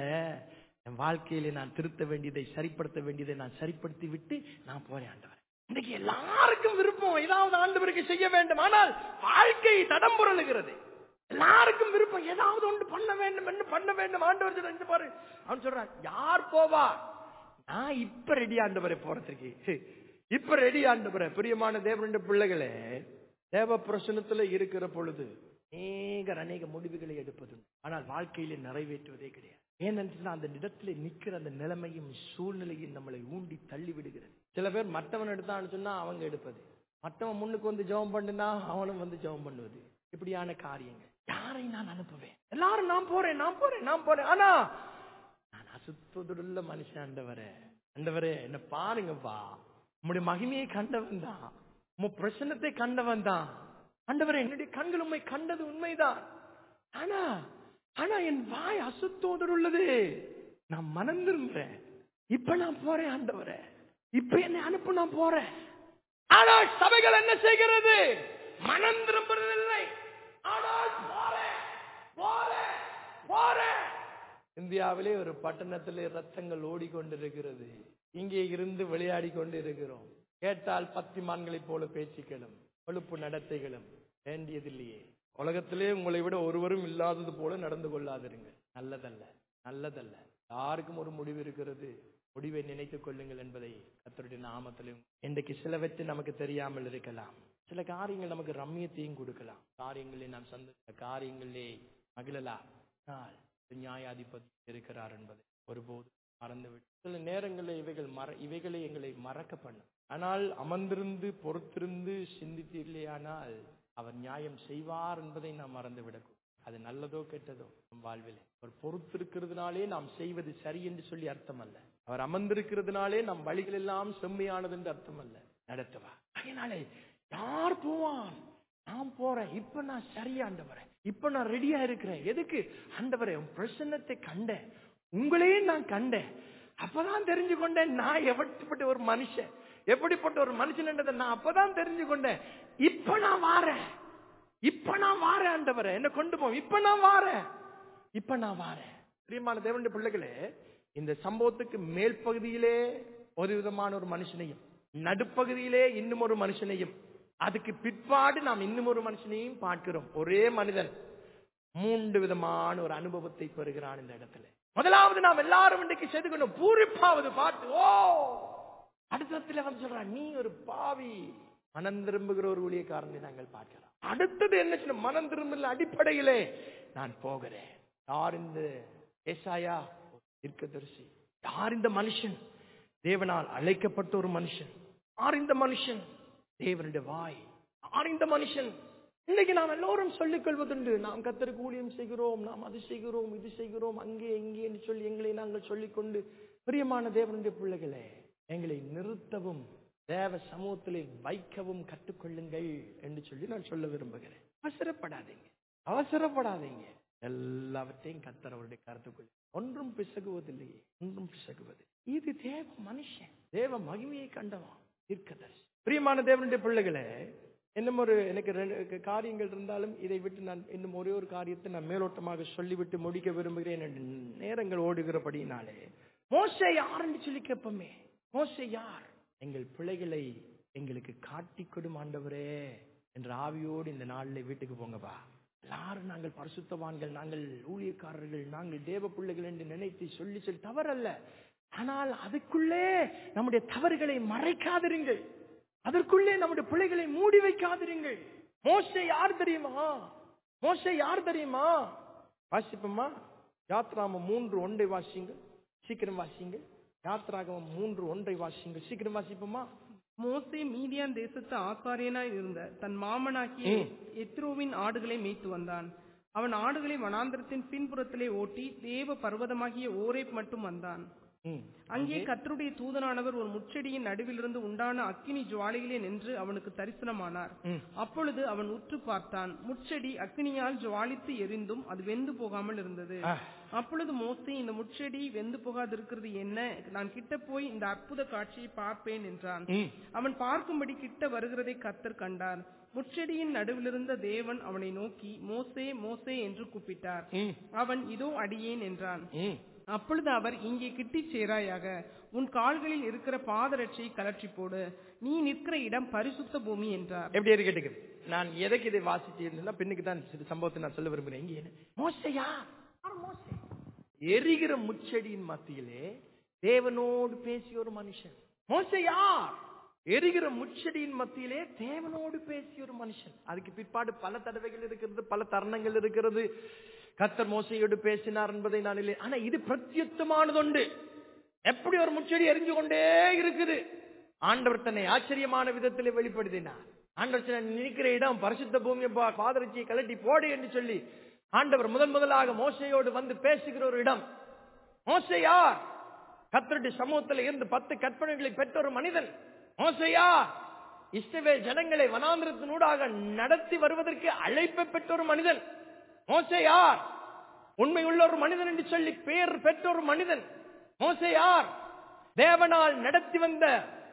[SPEAKER 1] என் வாழ்க்கையில நான் திருத்த வேண்டியதை சரிப்படுத்த வேண்டியதை நான் சரிப்படுத்தி விட்டு நான் போறேன் ஆண்டவரே இன்னைக்கு எல்லாருக்கும் விருப்பம் ஏதாவது ஆண்டவருக்கு செய்ய வேண்டும் ஆனால் வாழ்க்கை தடம் புரளுகிறது எல்லாருக்கும் விருப்பம் ஏதாவது ஒன்று பண்ண வேண்டும் என்று பண்ண வேண்டும் ஆண்டவர் சொல்றார், இங்க பாரு அவன் சொல்றான் யார் போவா நான் இப்ப ரெடி ஆண்டவரை போறதுக்கு இப்ப ரெடி ஆண்டவரை பிரியமான தேவனுடைய பிள்ளைகளே தேவ பிரசனத்துல இருக்கிற பொழுது அநேக அநேக முடிவுகளை எடுப்பது ஆனால் வாழ்க்கையில நிறைவேற்றுவதே கிடையாது ஏனென்றால் அந்த இடத்துல நிக்கிற அந்த நிலைமையும் சூழ்நிலையும் நம்மளை ஊண்டி தள்ளி விடுகிறது சில பேர் மற்றவன் எடுத்தான்னு சொன்னா அவங்க எடுப்பது மற்றவன் முன்னுக்கு வந்து ஜெபம் பண்ணுனா அவனும் வந்து ஜெபம் பண்ணுவது இப்படியான காரியங்கள் யாரை நான் அனுப்புவேன் எல்லாரும் நான் போறேன் நான் போறேன் நான் போறேன் ஆனா நான் அசுத்ததுள்ள மனுஷன் ஆண்டவரே ஆண்டவரே என்ன பாருங்கப்பா உம்முடைய மகிமையை கண்டவன் தான் உம் பிரசன்னத்தை கண்டவன் தான் ஆண்டவரே என்னுடைய கண்கள் உண்மை கண்டது உண்மைதான் ஆனா ஆனா என் வாய் அசுத்தோதர் உள்ளது நான் மனம் திரும்புறேன் இப்ப நான் போறேன் ஆண்டவரே இப்ப என்னை அனுப்பு நான் போறேன் ஆனால் சபைகள் என்ன செய்கிறது மனம் திரும்புறதில்லை ஆனால் போறேன் போறேன் போறேன் இந்தியாவிலே ஒரு பட்டணத்திலே ரத்தங்கள் ஓடிக்கொண்டிருக்கிறது இங்கே இருந்து விளையாடி கொண்டு இருக்கிறோம் கேட்டால் பத்திமான்களைப் போல பேச்சுக்களும் கொழுப்பு நடத்தைகளும் வேண்டியதில்லையே உலகத்திலே உங்களை விட ஒருவரும் இல்லாதது போல நடந்து கொள்ளாதிருங்கள் நல்லதல்ல நல்லதல்ல யாருக்கும் ஒரு முடிவு இருக்கிறது முடிவை நினைத்துக் கொள்ளுங்கள் என்பதை கத்தருடைய நாமத்திலும் இன்றைக்கு சிலவற்றை நமக்கு தெரியாமல் இருக்கலாம் சில காரியங்கள் நமக்கு ரம்மியத்தையும் கொடுக்கலாம் காரியங்களே நாம் சந்த காரியங்களே மகிழலாம் ஆனால் நியாயாதிபதி இருக்கிறார் என்பதை ஒருபோது மறந்துவிடும் சில நேரங்களில் இவைகள் மற இவைகளை எங்களை மறக்க பண்ணும் ஆனால் அமர்ந்திருந்து பொறுத்திருந்து சிந்தித்தீர்களேயானால் அவர் நியாயம் செய்வார் என்பதை நாம் மறந்துவிடக்கூடாது அது நல்லதோ கெட்டதோ நம் வாழ்விலே அவர் பொறுத்திருக்கிறதுனாலே நாம் செய்வது சரி என்று சொல்லி அர்த்தம் அல்ல அவர் அமர்ந்திருக்கிறதுனாலே நம் வழிகள் எல்லாம் செம்மையானது என்று அர்த்தம் அல்ல நடத்துவா அதனாலே யார் போவான் நான் போறேன் இப்ப நான் சரியாண்டவரேன் இப்ப நான் ரெடியா இருக்கிறேன் எதுக்கு ஆண்டவரே உன் பிரசன்னத்தை கண்டேன் உங்களையும் நான் கண்டேன் அப்பதான் தெரிஞ்சு கொண்டேன் நான் எப்படிப்பட்ட ஒரு மனுஷன் எப்படிப்பட்ட ஒரு மனுஷன் என்றதை நான் அப்பதான் தெரிஞ்சு கொண்டேன் இப்ப நான் வாரேன் இப்ப நான் வாரேன் ஆண்டவரே என்ன கொண்டு போ இப்ப நான் வாரேன் இப்ப நான் வாரேன் பிரியமான தேவனுடைய பிள்ளைகளே இந்த சம்பவத்துக்கு மேல் பகுதியிலே ஒரு விதமான ஒரு மனுஷனையும் நடுப்பகுதியிலே இன்னும் ஒரு மனுஷனையும் அதுக்கு பிற்பாடு நாம் இன்னும் ஒரு மனுஷனையும் பார்க்கிறோம் ஒரே மனிதன் மூன்று விதமான ஒரு அனுபவத்தை பெறுகிறான் இந்த இடத்துல முதலாவது நாம் எல்லாரும் இன்றைக்கு செய்து கொண்டோம் பூரிப்பாவது பார்த்து ஓ அடுத்தத்துல வந்து சொல்றான் நீ ஒரு பாவி மனம் திரும்புகிற ஒரு ஊழியக்காரனை நாங்கள் பார்க்கலாம் அடுத்தது என்ன சொன்ன மனம் திரும்பல அடிப்படையிலே நான் போகிறேன் யார் இந்த ஏசாயா தீர்க்கதரிசி யார் இந்த மனுஷன் தேவனால் அழைக்கப்பட்ட ஒரு மனுஷன் யார் இந்த மனுஷன் தேவனுடைய வாய் யார் இந்த மனுஷன் இன்னைக்கு நாம் எல்லோரும் சொல்லிக் கொள்வதுண்டு நாம் கத்தருக்கு ஊழியம் செய்கிறோம் நாம் அது செய்கிறோம் இது செய்கிறோம் அங்கே இங்கே என்று சொல்லி எங்களை நாங்கள் சொல்லிக்கொண்டு பிரியமான தேவனுடைய பிள்ளைகளே எங்களை நிறுத்தவும் தேவ சமூகத்திலே வைக்கவும் கற்றுக்கொள்ளுங்கள் என்று சொல்லி நான் சொல்ல விரும்புகிறேன் அவசரப்படாதீங்க அவசரப்படாதீங்க எல்லாவற்றையும் கத்தர் அவருடைய கருத்துக்குள் ஒன்றும் பிசகுவதில்லையே ஒன்றும் பிசகுவது இது தேவ மனுஷன் தேவ மகிமையை கண்டவன் தீர்க்கதரிசி பிரியமான தேவனுடைய பிள்ளைகளே இன்னும் ஒரு எனக்கு ரெண்டு காரியங்கள் இருந்தாலும் இதை விட்டு நான் இன்னும் ஒரே ஒரு காரியத்தை நான் மேலோட்டமாக சொல்லிவிட்டு முடிக்க விரும்புகிறேன் என்று நேரங்கள் ஓடுகிறபடினாலே மோசே யாருன்னு சொல்லி கேட்போமே மோசே யார் எங்கள் பிள்ளைகளை எங்களுக்கு காட்டி கொடும் ஆண்டவரே என்ற ஆவியோடு இந்த நாளில் வீட்டுக்கு போங்கப்பா எல்லாரும் நாங்கள் பரிசுத்தவான்கள் நாங்கள் ஊழியக்காரர்கள் நாங்கள் தேவ பிள்ளைகள் என்று நினைத்து சொல்லி சொல்லி தவறல்ல ஆனால் அதுக்குள்ளே நம்முடைய தவறுகளை மறைக்காதிருங்கள் அதற்குள்ளே நம்முடைய பிள்ளைகளை மூடி வைக்காதிருங்கள் மோசே யார் தெரியுமா மோசே யார் தெரியுமா வாசிப்போமா யாத்ராம மூன்று ஒன்றை வாசிங்க சீக்கிரம் வாசிங்க யாத்ராகமம் மூன்று ஒன்றை வாசிங்க சீக்கிரம் வாசிப்போமா
[SPEAKER 2] மோசே மீதியான் தேசத்து ஆசாரியனாய் இருந்த தன் மாமனாகிய எத்ரோவின் ஆடுகளை மேய்த்து வந்தான் அவன் ஆடுகளை வனாந்திரத்தின் பின்புறத்திலே ஓட்டி தேவ பர்வதமாகிய ஓரேப் மட்டும் வந்தான்
[SPEAKER 1] ம்.
[SPEAKER 2] அங்கே கர்த்தருடைய தூதனானவர் ஒரு முச்செடியின் நடுவிலிருந்து உண்டான அக்கினி ஜுவாலையிலே நின்று அவனுக்கு தரிசனமானார்
[SPEAKER 1] ம்.
[SPEAKER 2] அப்பொழுது அவன் உற்று பார்த்தான் முச்செடி அக்கினியால் ஜுவாலித்து எரிந்தும் அது வெந்து போகாமல் இருந்தது
[SPEAKER 1] ஆ.
[SPEAKER 2] அப்பொழுது மோசே இந்த முச்செடி வெந்து போகாதிருக்கிறது என்ன நான் கிட்ட போய் இந்த அற்புத காட்சியை பார்ப்பேன் என்றான்
[SPEAKER 1] ம்.
[SPEAKER 2] அவன் பார்க்கும்படி கிட்ட வருகிறதை கர்த்தர் கண்டார் முச்செடியின் நடுவிலிருந்த தேவன் அவனை நோக்கி மோசே மோசே என்று கூப்பிட்டார்
[SPEAKER 1] ம்.
[SPEAKER 2] அவன் இதோ அடியேன் என்றான்
[SPEAKER 1] ம்.
[SPEAKER 2] அப்பொழுது அவர் இங்கே கிட்டிச் சேராயாக உன் கால்களில் இருக்கிற பாதரட்சியை கலற்றி போடு நீ நிற்கிற இடம் பரிசுத்த பூமி என்றார்
[SPEAKER 1] எப்படி இருக்கட்டுக்கு நான் எதைக்கு இதை வாசிச்சு இருந்தேன்னா பின்னுக்கு தான் சில சம்பவத்தை நான் சொல்ல விரும்புகிறேன் இங்கே என்ன? மோசையா யார் மோசே எரிகிற முச்செடியின் மத்தியிலே தேவனோடு பேசிய ஒரு மனுஷன் மோசே யார் எரிகிற முச்செடியின் மத்தியிலே தேவனோடு பேசிய ஒரு மனுஷன் அதுக்கு பிற்பாடு பல தடவைகள் இருக்கிறது பல தருணங்கள் இருக்கிறது கத்தர் மோசையோடு பேசினார் என்பதை நான் இல்லை ஆனா இது பிரத்யுத்தமானதுண்டு எப்படி ஒரு முச்செடி எரிஞ்சு கொண்டே இருக்குது ஆண்டவர் தன்னை ஆச்சரியமான விதத்திலே வெளிப்படுத்தினார் ஆண்டவர் சொன்னார், "நீ நிற்கிற இடம் பரிசுத்த பூமி பாதரட்சியை கலட்டி போடு என்று சொல்லி ஆண்டவர் முதன் முதலாக மோசையோடு வந்து பேசுகிற ஒரு இடம் மோசே யார் கத்தருடைய சமூகத்தில் இருந்து பத்து கற்பனைகளை பெற்ற ஒரு மனிதன் மோசே யார் இஸ்ரவேல் ஜனங்களை வனாந்திரத்தினூடாக நடத்தி வருவதற்கு அழைப்பை பெற்ற ஒரு மனிதன் மோசே யார் உண்மை உள்ள ஒரு மனிதன் என்று சொல்லி பெயர் பெற்ற ஒரு மனிதன் மோசே யார் தேவனால் நடத்தி வந்த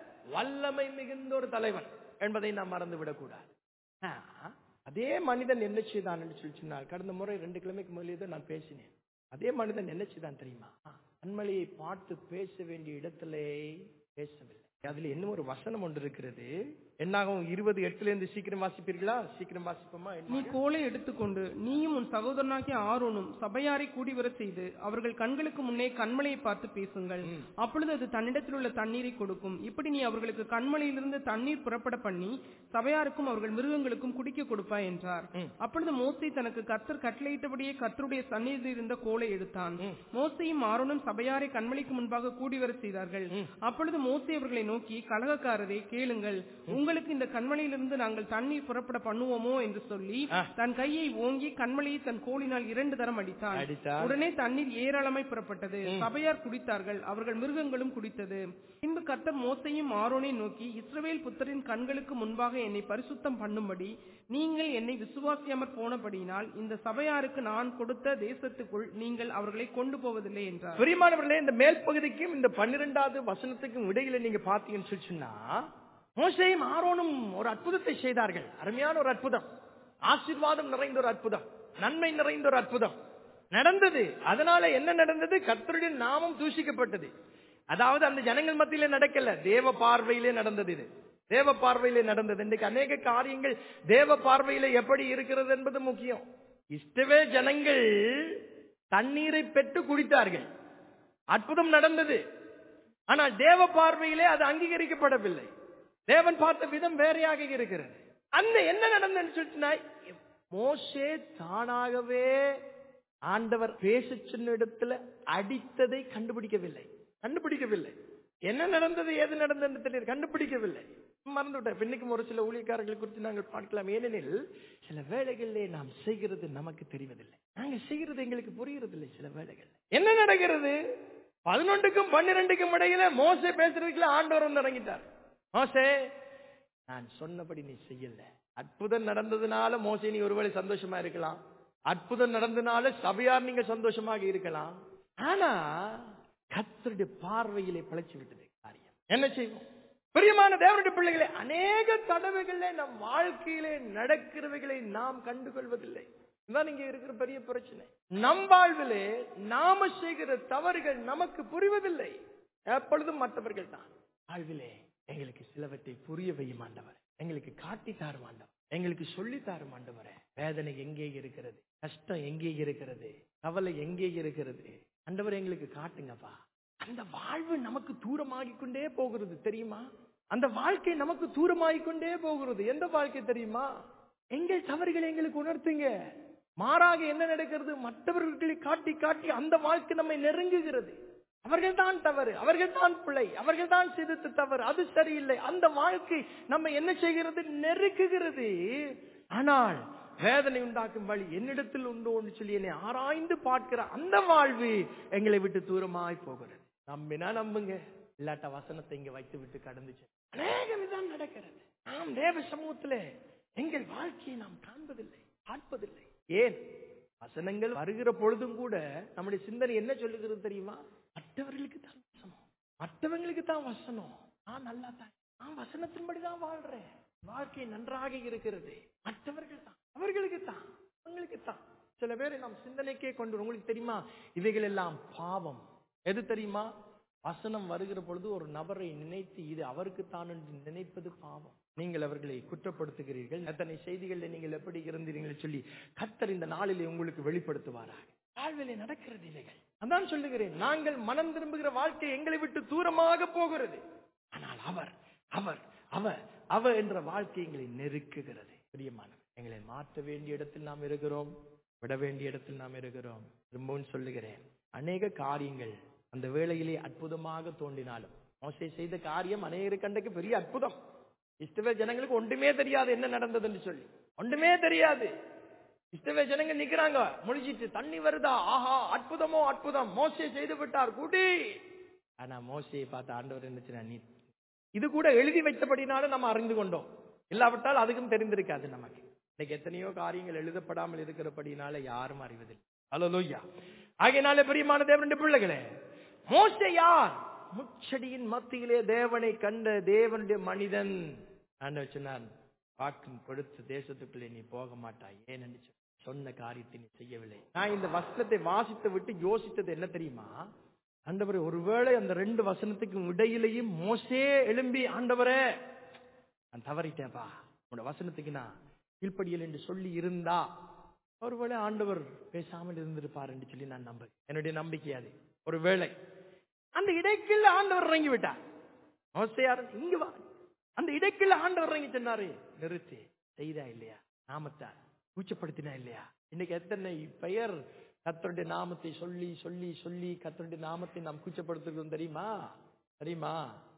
[SPEAKER 1] வல்லமை மிகுந்த ஒரு தலைவன் என்பதை நாம் மறந்து விடக்கூடாது ஆ, அதே மனிதன் என்ன செய்தான் என்று சொல்லி சொன்னார் கடந்த முறை ரெண்டு கிழமைக்கு முதலே நான் பேசினேன் அதே மனிதன் என்ன செய்தான் தெரியுமா அன்மலையை பார்த்து பேச வேண்டிய இடத்திலே பேசவில்லை அதுல இன்னும் ஒரு வசனம் ஒன்று இருக்கிறது என்னாகும் இருபது எட்டுல இருந்து சீக்கிரம் வாசிப்பீர்களா சீக்கிரம் வாசிப்போமா என்ன?
[SPEAKER 2] நீ கோலை எடுத்துக்கொண்டு நீயும் உன் சகோதரனாகிய ஆரோனும் சபையாரை கூடி வரச் செய்து அவர்கள் கண்களுக்கு முன்னே கண்மலையை பார்த்து பேசுங்கள் அப்பொழுது அது தன்னிடத்தில் உள்ள தண்ணீரை கொடுக்கும் இப்படி நீ அவர்களுக்கு கண்மலையிலிருந்து தண்ணீர் புறப்பட பண்ணி சபையாருக்கும் அவர்கள் மிருகங்களுக்கும் குடிக்க கொடுப்பாய் என்றார் அப்பொழுது மோசே தனக்கு கர்த்தர் கட்டளையிட்டபடியே கர்த்தருடைய சந்நிதியில் இருந்த கோலை எடுத்தான் மோசையும் ஆரோனும் சபையாரை கண்மலைக்கு முன்பாக கூடி வரச் செய்தார்கள் அப்பொழுது மோசே அவர்களை நோக்கி கலகக்காரரே கேளுங்கள் உங்களுக்கு இந்த கண்மலையிலிருந்து நாங்கள் தண்ணீர் புறப்பட பண்ணுவோமோ என்று சொல்லி தன் கையை ஓங்கி கண்மலையை தன் கோலினால் இரண்டு தரம் அடித்தான்
[SPEAKER 1] அடித்தார்.
[SPEAKER 2] உடனே தண்ணீர் ஏராளமாய் புறப்பட்டது சபையார் குடித்தார்கள் அவர்கள் மிருகங்களும் குடித்தது பின்பு கர்த்தர் மோசையும் ஆரோனை நோக்கி இஸ்ரவேல் புத்தரின் கண்களுக்கு முன்பாக என்னை பரிசுத்தம் பண்ணும்படி நீங்கள் என்னை விசுவாசியாமற் போனபடியினால் இந்த சபையாருக்கு நான் கொடுத்த தேசத்துக்குள் நீங்கள் அவர்களை கொண்டு போவதில்லை என்றார்
[SPEAKER 1] பிரியமானவர்களே இந்த மேல் பகுதிக்கும் இந்த பன்னிரெண்டாவது வசனத்துக்கும் இடையில நீங்க பாத்தீங்கன்னு சொல்லி சொன்னா மோசையும் ஆரோனும் ஒரு அற்புதத்தை செய்தார்கள் அருமையான ஒரு அற்புதம் ஆசீர்வாதம் நிறைந்த ஒரு அற்புதம் நன்மை நிறைந்த ஒரு அற்புதம் நடந்தது அதனால என்ன நடந்தது கர்த்தருடைய நாமம் தூஷிக்கப்பட்டது அதாவது அந்த ஜனங்கள் மத்தியிலே நடக்கல தேவ பார்வையிலே நடந்தது இது தேவ பார்வையிலே நடந்தது இன்றைக்கு அநேக காரியங்கள் தேவ பார்வையிலே எப்படி இருக்கிறது என்பது முக்கியம் இஷ்டவே ஜனங்கள் தண்ணீரை பெற்று குடித்தார்கள் அற்புதம் நடந்தது ஆனால் தேவ பார்வையிலே அது அங்கீகரிக்கப்படவில்லை தேவன் பார்த்த விதம் வேறையாக இருக்கிறது அந்த என்ன நடந்ததுன்னு சொல்லிட்டுனா மோசே தானாகவே ஆண்டவர் பேச சொன்ன இடத்துல அடித்ததை கண்டுபிடிக்கவில்லை கண்டுபிடிக்கவில்லை என்ன நடந்தது ஏது நடந்தது தெரியல கண்டுபிடிக்கவில்லை மறந்து விட்டேன் இன்னைக்கும் ஒரு சில ஊழியக்காரர்களை குறித்து நாங்கள் பார்க்கலாம் ஏனெனில் சில வேளைகளிலே நாம் செய்கிறது நமக்கு தெரிவதில்லை நாங்கள் செய்கிறது எங்களுக்கு புரிகிறதில்லை சில வேளைகள் என்ன நடக்கிறது பதினொன்றுக்கும் பன்னிரெண்டுக்கும் இடையில மோசே பேசுறதுக்குள்ள ஆண்டவர் வந்து இறங்கிட்டார் மோசே நான் சொன்னபடி நீ செய்யல அற்புதம் நடந்ததுனால மோசே நீ ஒருவேளை சந்தோஷமா இருக்கலாம் அற்புதம் நடந்ததுனால சபையார் நீங்க சந்தோஷமாக இருக்கலாம் ஆனா கத்தருடைய பார்வையிலே பழச்சு விட்டது காரியம் என்ன செய்வோம் பிரியமான தேவனுடைய பிள்ளைகளே அநேக தடவைகளே நம் வாழ்க்கையிலே நடக்கிறவைகளை நாம் கண்டுகொள்வதில்லை இதுதான் இங்க இருக்கிற பெரிய பிரச்சனை நம் வாழ்விலே நாம செய்கிற தவறுகள் நமக்கு புரிவதில்லை எப்பொழுதும் மற்றவர்கள் தான் வாழ்விலே எங்களுக்கு சிலவற்றை புரிய வையும் ஆண்டவர் எங்களுக்கு காட்டி தாரும் ஆண்டவர் எங்களுக்கு சொல்லி தாரும் ஆண்டவரே வேதனை எங்கே இருக்கிறது கஷ்டம் எங்கே இருக்கிறது கவலை எங்கே இருக்கிறது ஆண்டவர் எங்களுக்கு காட்டுங்கப்பா அந்த வாழ்வு நமக்கு தூரமாகி கொண்டே போகிறது தெரியுமா அந்த வாழ்க்கை நமக்கு தூரமாகி கொண்டே போகிறது எந்த வாழ்க்கை தெரியுமா எங்கள் தவறுகளை எங்களுக்கு உணர்த்துங்க மாறாக என்ன நடக்கிறது மற்றவர்களை காட்டி காட்டி அந்த வாழ்க்கை நம்மை நெருங்குகிறது அவர்கள் தான் தவறு அவர்கள் தான் பிழை அவர்கள் தான் சிரித்து தவறு அது சரியில்லை அந்த வாழ்க்கை நம்ம என்ன செய்கிறது நெருக்குகிறது ஆனால் வேதனை உண்டாக்கும் வழி என்னிடத்தில் உண்டோ என்று சொல்லி என்னை ஆராய்ந்து பார்க்கிற அந்த வாழ்வு எங்களை விட்டு தூரமாய் போகிறது நம்பினா நம்புங்க இல்லாட்ட வசனத்தை இங்க வைத்து விட்டு கடந்துச்சு அநேகம் இதான் நடக்கிறது நாம் தேவ சமூகத்துல எங்கள் வாழ்க்கையை நாம் காண்பதில்லை பார்ப்பதில்லை ஏன் வசனங்கள் வருகிற பொழுதும் கூட நம்முடைய சிந்தனை என்ன சொல்லுகிறது தெரியுமா மற்றவர்களுக்கு தான் வசனம் மற்றவங்களுக்கு தான் வசனம் நான் நல்லா தான் நான் வசனத்தின்படி தான் வாழ்றேன் வாழ்க்கை நன்றாக இருக்கிறது மற்றவர்கள் தான் அவர்களுக்கு தான் அவங்களுக்கு தான் சில பேரை நாம் சிந்தனைக்கே கொண்டு உங்களுக்கு தெரியுமா இவைகள் எல்லாம் பாவம் எது தெரியுமா வசனம் வருகிற பொழுது ஒரு நபரை நினைத்து இது அவருக்கு தான் என்று நினைப்பது பாவம் நீங்கள் அவர்களை குற்றப்படுத்துகிறீர்கள் எத்தனை செய்திகளில் நீங்கள் எப்படி இருந்தீர்கள் சொல்லி கத்தர் இந்த நாளிலே உங்களுக்கு வெளிப்படுத்துவாராக வாழ்விலே நடக்கிறது இவைகள் அதான் சொல்லுகிறேன் நாங்கள் மனம் திரும்புகிற வாழ்க்கை எங்களை விட்டு தூரமாக போகிறது ஆனால் அவர் அவர் அவர் அவர் என்ற வாழ்க்கை எங்களை நெருக்குகிறது பிரியமானவர் எங்களை மாற்ற வேண்டிய இடத்தில் நாம் இருக்கிறோம் விட வேண்டிய இடத்தில் நாம் இருக்கிறோம் திரும்பவும் சொல்லுகிறேன் அநேக காரியங்கள் அந்த வேளையிலே அற்புதமாக தோன்றினாலும் மோசே செய்த காரியம் அநேகருக்கு கண்டைக்கு பெரிய அற்புதம் இஸ்தவே ஜனங்களுக்கு ஒன்றுமே தெரியாது என்ன நடந்ததுன்னு சொல்லி ஒன்றுமே தெரியாது இஸ்தவே ஜனங்க நிக்கிறாங்க முழிச்சிட்டு தண்ணி வருதா ஆஹா அற்புதமோ அற்புதம் மோசே செய்து விட்டார் கூட்டி ஆனா மோசையை பார்த்து ஆண்டவர் என்ன நீ இது கூட எழுதி வைத்தபடினாலும் நம்ம அறிந்து கொண்டோம் இல்லாவிட்டால் அதுக்கும் தெரிந்திருக்காது நமக்கு இன்னைக்கு எத்தனையோ காரியங்கள் எழுதப்படாமல் இருக்கிறபடினால யாரும் அறிவதில்லை அலலோய்யா ஆகையினால பிரியமான தேவனுடைய பிள்ளைகளே மோசே யார் முச்சடியின் மத்தியிலே தேவனை கண்ட தேவனுடைய மனிதன் ஆண்டவர் சொன்னார் வாக்கும் கொடுத்த தேசத்துக்குள்ளே நீ போக மாட்டாய் ஏன் என்று சொன்ன காரியத்தை நீ செய்யவில்லை நான் இந்த வசனத்தை வாசித்து விட்டு யோசித்தது என்ன தெரியுமா ஆண்டவரே ஒருவேளை அந்த ரெண்டு வசனத்துக்கும் இடையிலையும் மோசே எழும்பி ஆண்டவரே நான் தவறிட்டேன்ப்பா உன்னோட வசனத்துக்கு நான் கீழ்ப்படியல் என்று சொல்லி இருந்தா ஒருவேளை ஆண்டவர் பேசாமல் இருந்திருப்பார் என்று சொல்லி நான் நம்ப என்னுடைய நம்பிக்கை அது ஒருவேளை அந்த இடைக்குள்ள ஆண்டவர் இறங்கி விட்டார் மோசையார் இங்க வா அந்த இடைக்குள்ள ஆண்டவர் இறங்கி சொன்னாரு நிறுத்தி செய்தா இல்லையா நாமத்தா கூச்சப்படுத்தினா இல்லையா இன்னைக்கு எத்தனை பெயர் கத்தருடைய நாமத்தை சொல்லி சொல்லி சொல்லி கத்தருடைய நாமத்தை நாம் கூச்சப்படுத்துகிறோம் தெரியுமா தெரியுமா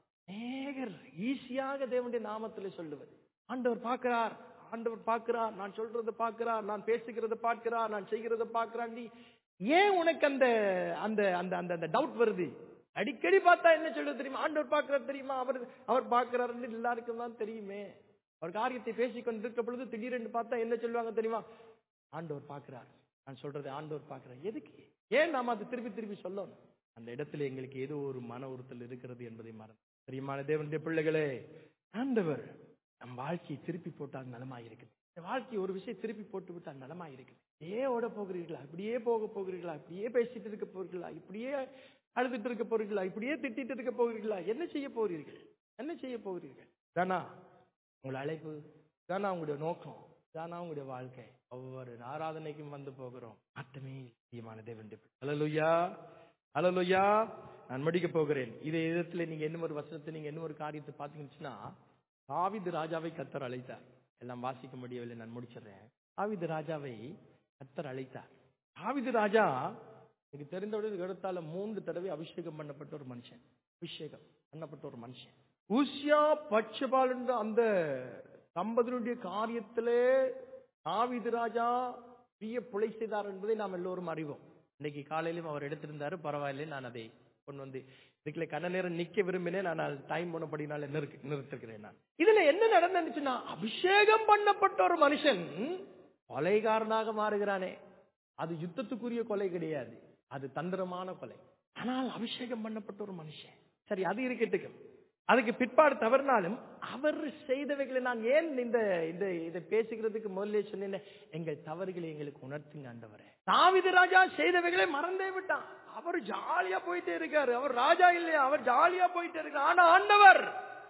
[SPEAKER 1] நேகர் ஈஸியாக தேவனுடைய நாமத்தில் சொல்லுவது ஆண்டவர் பார்க்கிறார் ஆண்டவர் பார்க்கிறார் நான் சொல்றதை பார்க்கிறார் நான் பேசுகிறத பார்க்கிறார் நான் செய்கிறத பார்க்கிறான் நீ ஏன் உனக்கு அந்த அந்த அந்த அந்த அந்த டவுட் வருது அடிக்கடி பார்த்தா என்ன சொல்றது தெரியுமா ஆண்டவர் பார்க்கிறார் தெரியுமா அவர் அவர் பார்க்கிறாருன்னு எல்லாருக்கும் தான் தெரியுமே அவர் காரியத்தை பேசிக் கொண்டிருக்க பொழுது திடீரென்று பார்த்தா என்ன சொல்லுவாங்க தெரியுமா ஆண்டவர் பார்க்கிறார் நான் சொல்றது ஆண்டவர் பார்க்கிறார் எதுக்கு ஏன் நாம அதை திருப்பி திருப்பி சொல்லணும் அந்த இடத்துல எங்களுக்கு ஏதோ ஒரு மன உறுத்தல் இருக்கிறது என்பதை மறந்து தெரியுமான தேவனுடைய பிள்ளைகளே ஆண்டவர் நம் வாழ்க்கையை திருப்பி போட்டால் நலமாயிருக்குது இந்த வாழ்க்கையை ஒரு விஷயம் திருப்பி போட்டு விட்டால் நலமாயிருக்குது ஏன் ஓட போகிறீர்களா இப்படியே போக போகிறீர்களா இப்படியே பேசிட்டு இருக்க போகிறீர்களா இப்படியே அழுதுட்டு இருக்க போகிறீர்களா இப்படியே திட்டிட்டு இருக்க போகிறீர்களா என்ன செய்ய போகிறீர்கள் என்ன செய்ய போகிறீர்கள் தானா உங்களை அழைப்பு தானா உங்களுடைய நோக்கம் தானா உங்களுடைய வாழ்க்கை ஒவ்வொரு ஆராதனைக்கும் வந்து போகிறோம் மாற்றமே முக்கியமான தேவன் அலலுயா அலலுயா நான் முடிக்க போகிறேன் இதே விதத்துல நீங்க என்ன ஒரு வசனத்தை நீங்க என்ன ஒரு காரியத்தை பாத்தீங்கன்னா தாவீது ராஜாவை கத்தர் அழைத்தார் எல்லாம் வாசிக்க முடியவில்லை நான் முடிச்சிடுறேன் தாவீது ராஜாவை கத்தர் அழைத்தார் தாவீது ராஜா எனக்கு தெரிந்தவுடன் எடுத்தால மூன்று தடவை அபிஷேகம் பண்ணப்பட்ட ஒரு மனுஷன் அபிஷேகம் பண்ணப்பட்ட ஒரு மனுஷன் ஊசியா பட்சபால் என்ற அந்த தம்பதியினுடைய காரியத்திலே தாவீது ராஜா பெரிய பிழை செய்தார் என்பதை நாம் எல்லோரும் அறிவோம் இன்னைக்கு காலையிலும் அவர் எடுத்திருந்தாரு பரவாயில்லை நான் அதை கொண்டு வந்து இதுக்குள்ள கண்ண நேரம் நிக்க விரும்பினேன் நான் டைம் போனபடினால நிறுத்தி- நிறுத்திருக்கிறேன் நான் இதுல என்ன நடந்துச்சுன்னா அபிஷேகம் பண்ணப்பட்ட ஒரு மனுஷன் கொலைகாரனாக மாறுகிறானே அது யுத்தத்துக்குரிய கொலை கிடையாது அது தந்திரமான கொலை ஆனால் அபிஷேகம் பண்ணப்பட்ட ஒரு மனுஷன் சரி அது இருக்கட்டும் அதுக்கு பிற்பாடு தவறினாலும் அவர் செய்தவைகளை நான் ஏன் இந்த இந்த இதை பேசுகிறதுக்கு முதல்ல சொன்னேன் எங்கள் தவறுகளை எங்களுக்கு உணர்த்துங்க ஆண்டவரே தாவீது ராஜா செய்தவைகளை மறந்தே விட்டான் அவர் ஜாலியா போயிட்டே இருக்காரு அவர் ராஜா இல்லையா அவர் ஜாலியா போயிட்டே இருக்காரு ஆனா ஆண்டவர்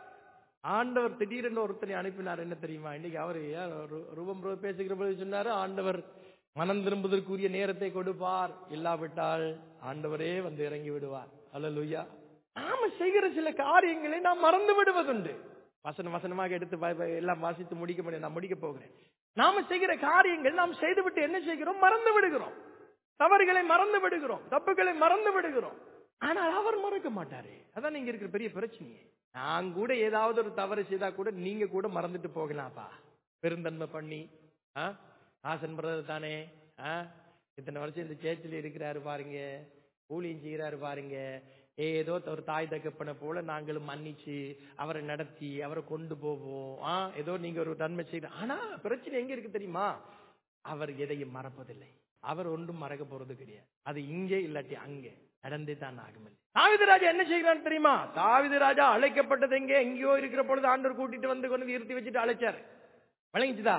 [SPEAKER 1] ஆண்டவர் திடீரென்று ஒருத்தனை அனுப்பினார் என்ன தெரியுமா இன்னைக்கு அவர் ரூபம் ரூபம் பேசுகிற பொழுது சொன்னாரு ஆண்டவர் மனம் திரும்புவதற்குரிய நேரத்தை கொடுப்பார் இல்லாவிட்டால் ஆண்டவரே வந்து இறங்கி விடுவார் அல்லலுயா நாம செய்கிற சில காரியங்களை நாம் மறந்து விடுவதுண்டு வசனம் வசனமாக எடுத்து ப- ப- எல்லாம் வாசித்து முடிக்க முடியும் நான் முடிக்க போகிறேன் நாம செய்கிற காரியங்கள் நாம் செய்துவிட்டு என்ன செய்கிறோம் மறந்து விடுகிறோம் தவறுகளை மறந்து விடுகிறோம் தப்புகளை மறந்து விடுகிறோம் ஆனால் அவர் மறக்க மாட்டாரு அதான் நீங்க இருக்கிற பெரிய பிரச்சனையே நான் கூட ஏதாவது ஒரு தவறு செய்தா கூட நீங்க கூட மறந்துட்டு போகலாம்ப்பா பெருந்தன்மை பண்ணி ஆ? ஆசன் பிரதர் தானே ஆ? இத்தனை வருஷம் இந்த சேர்ச்சில் இருக்கிறாரு பாருங்க ஊழியம் செய்யறாரு பாருங்க ஏதோ ஒரு தாய் தகப்பனை போல நாங்களும் மன்னிச்சு அவரை நடத்தி அவரை கொண்டு போவோம் ஆ ஏதோ நீங்க ஒரு நன்மை செய்ய ஆனா பிரச்சனை எங்க இருக்கு தெரியுமா அவர் எதையும் மறப்பதில்லை அவர் ஒன்றும் மறக்க போறது கிடையாது அது இங்கே இல்லாட்டி அங்கே நடந்தே தான் ஆகும் தாவித ராஜா என்ன செய்கிறான்னு தெரியுமா தாவித ராஜா அழைக்கப்பட்டது எங்கே எங்கேயோ இருக்கிற பொழுது ஆண்டவர் கூட்டிட்டு வந்து கொண்டு வந்து இருத்தி வச்சுட்டு அழைச்சாரு விளங்கிச்சுதா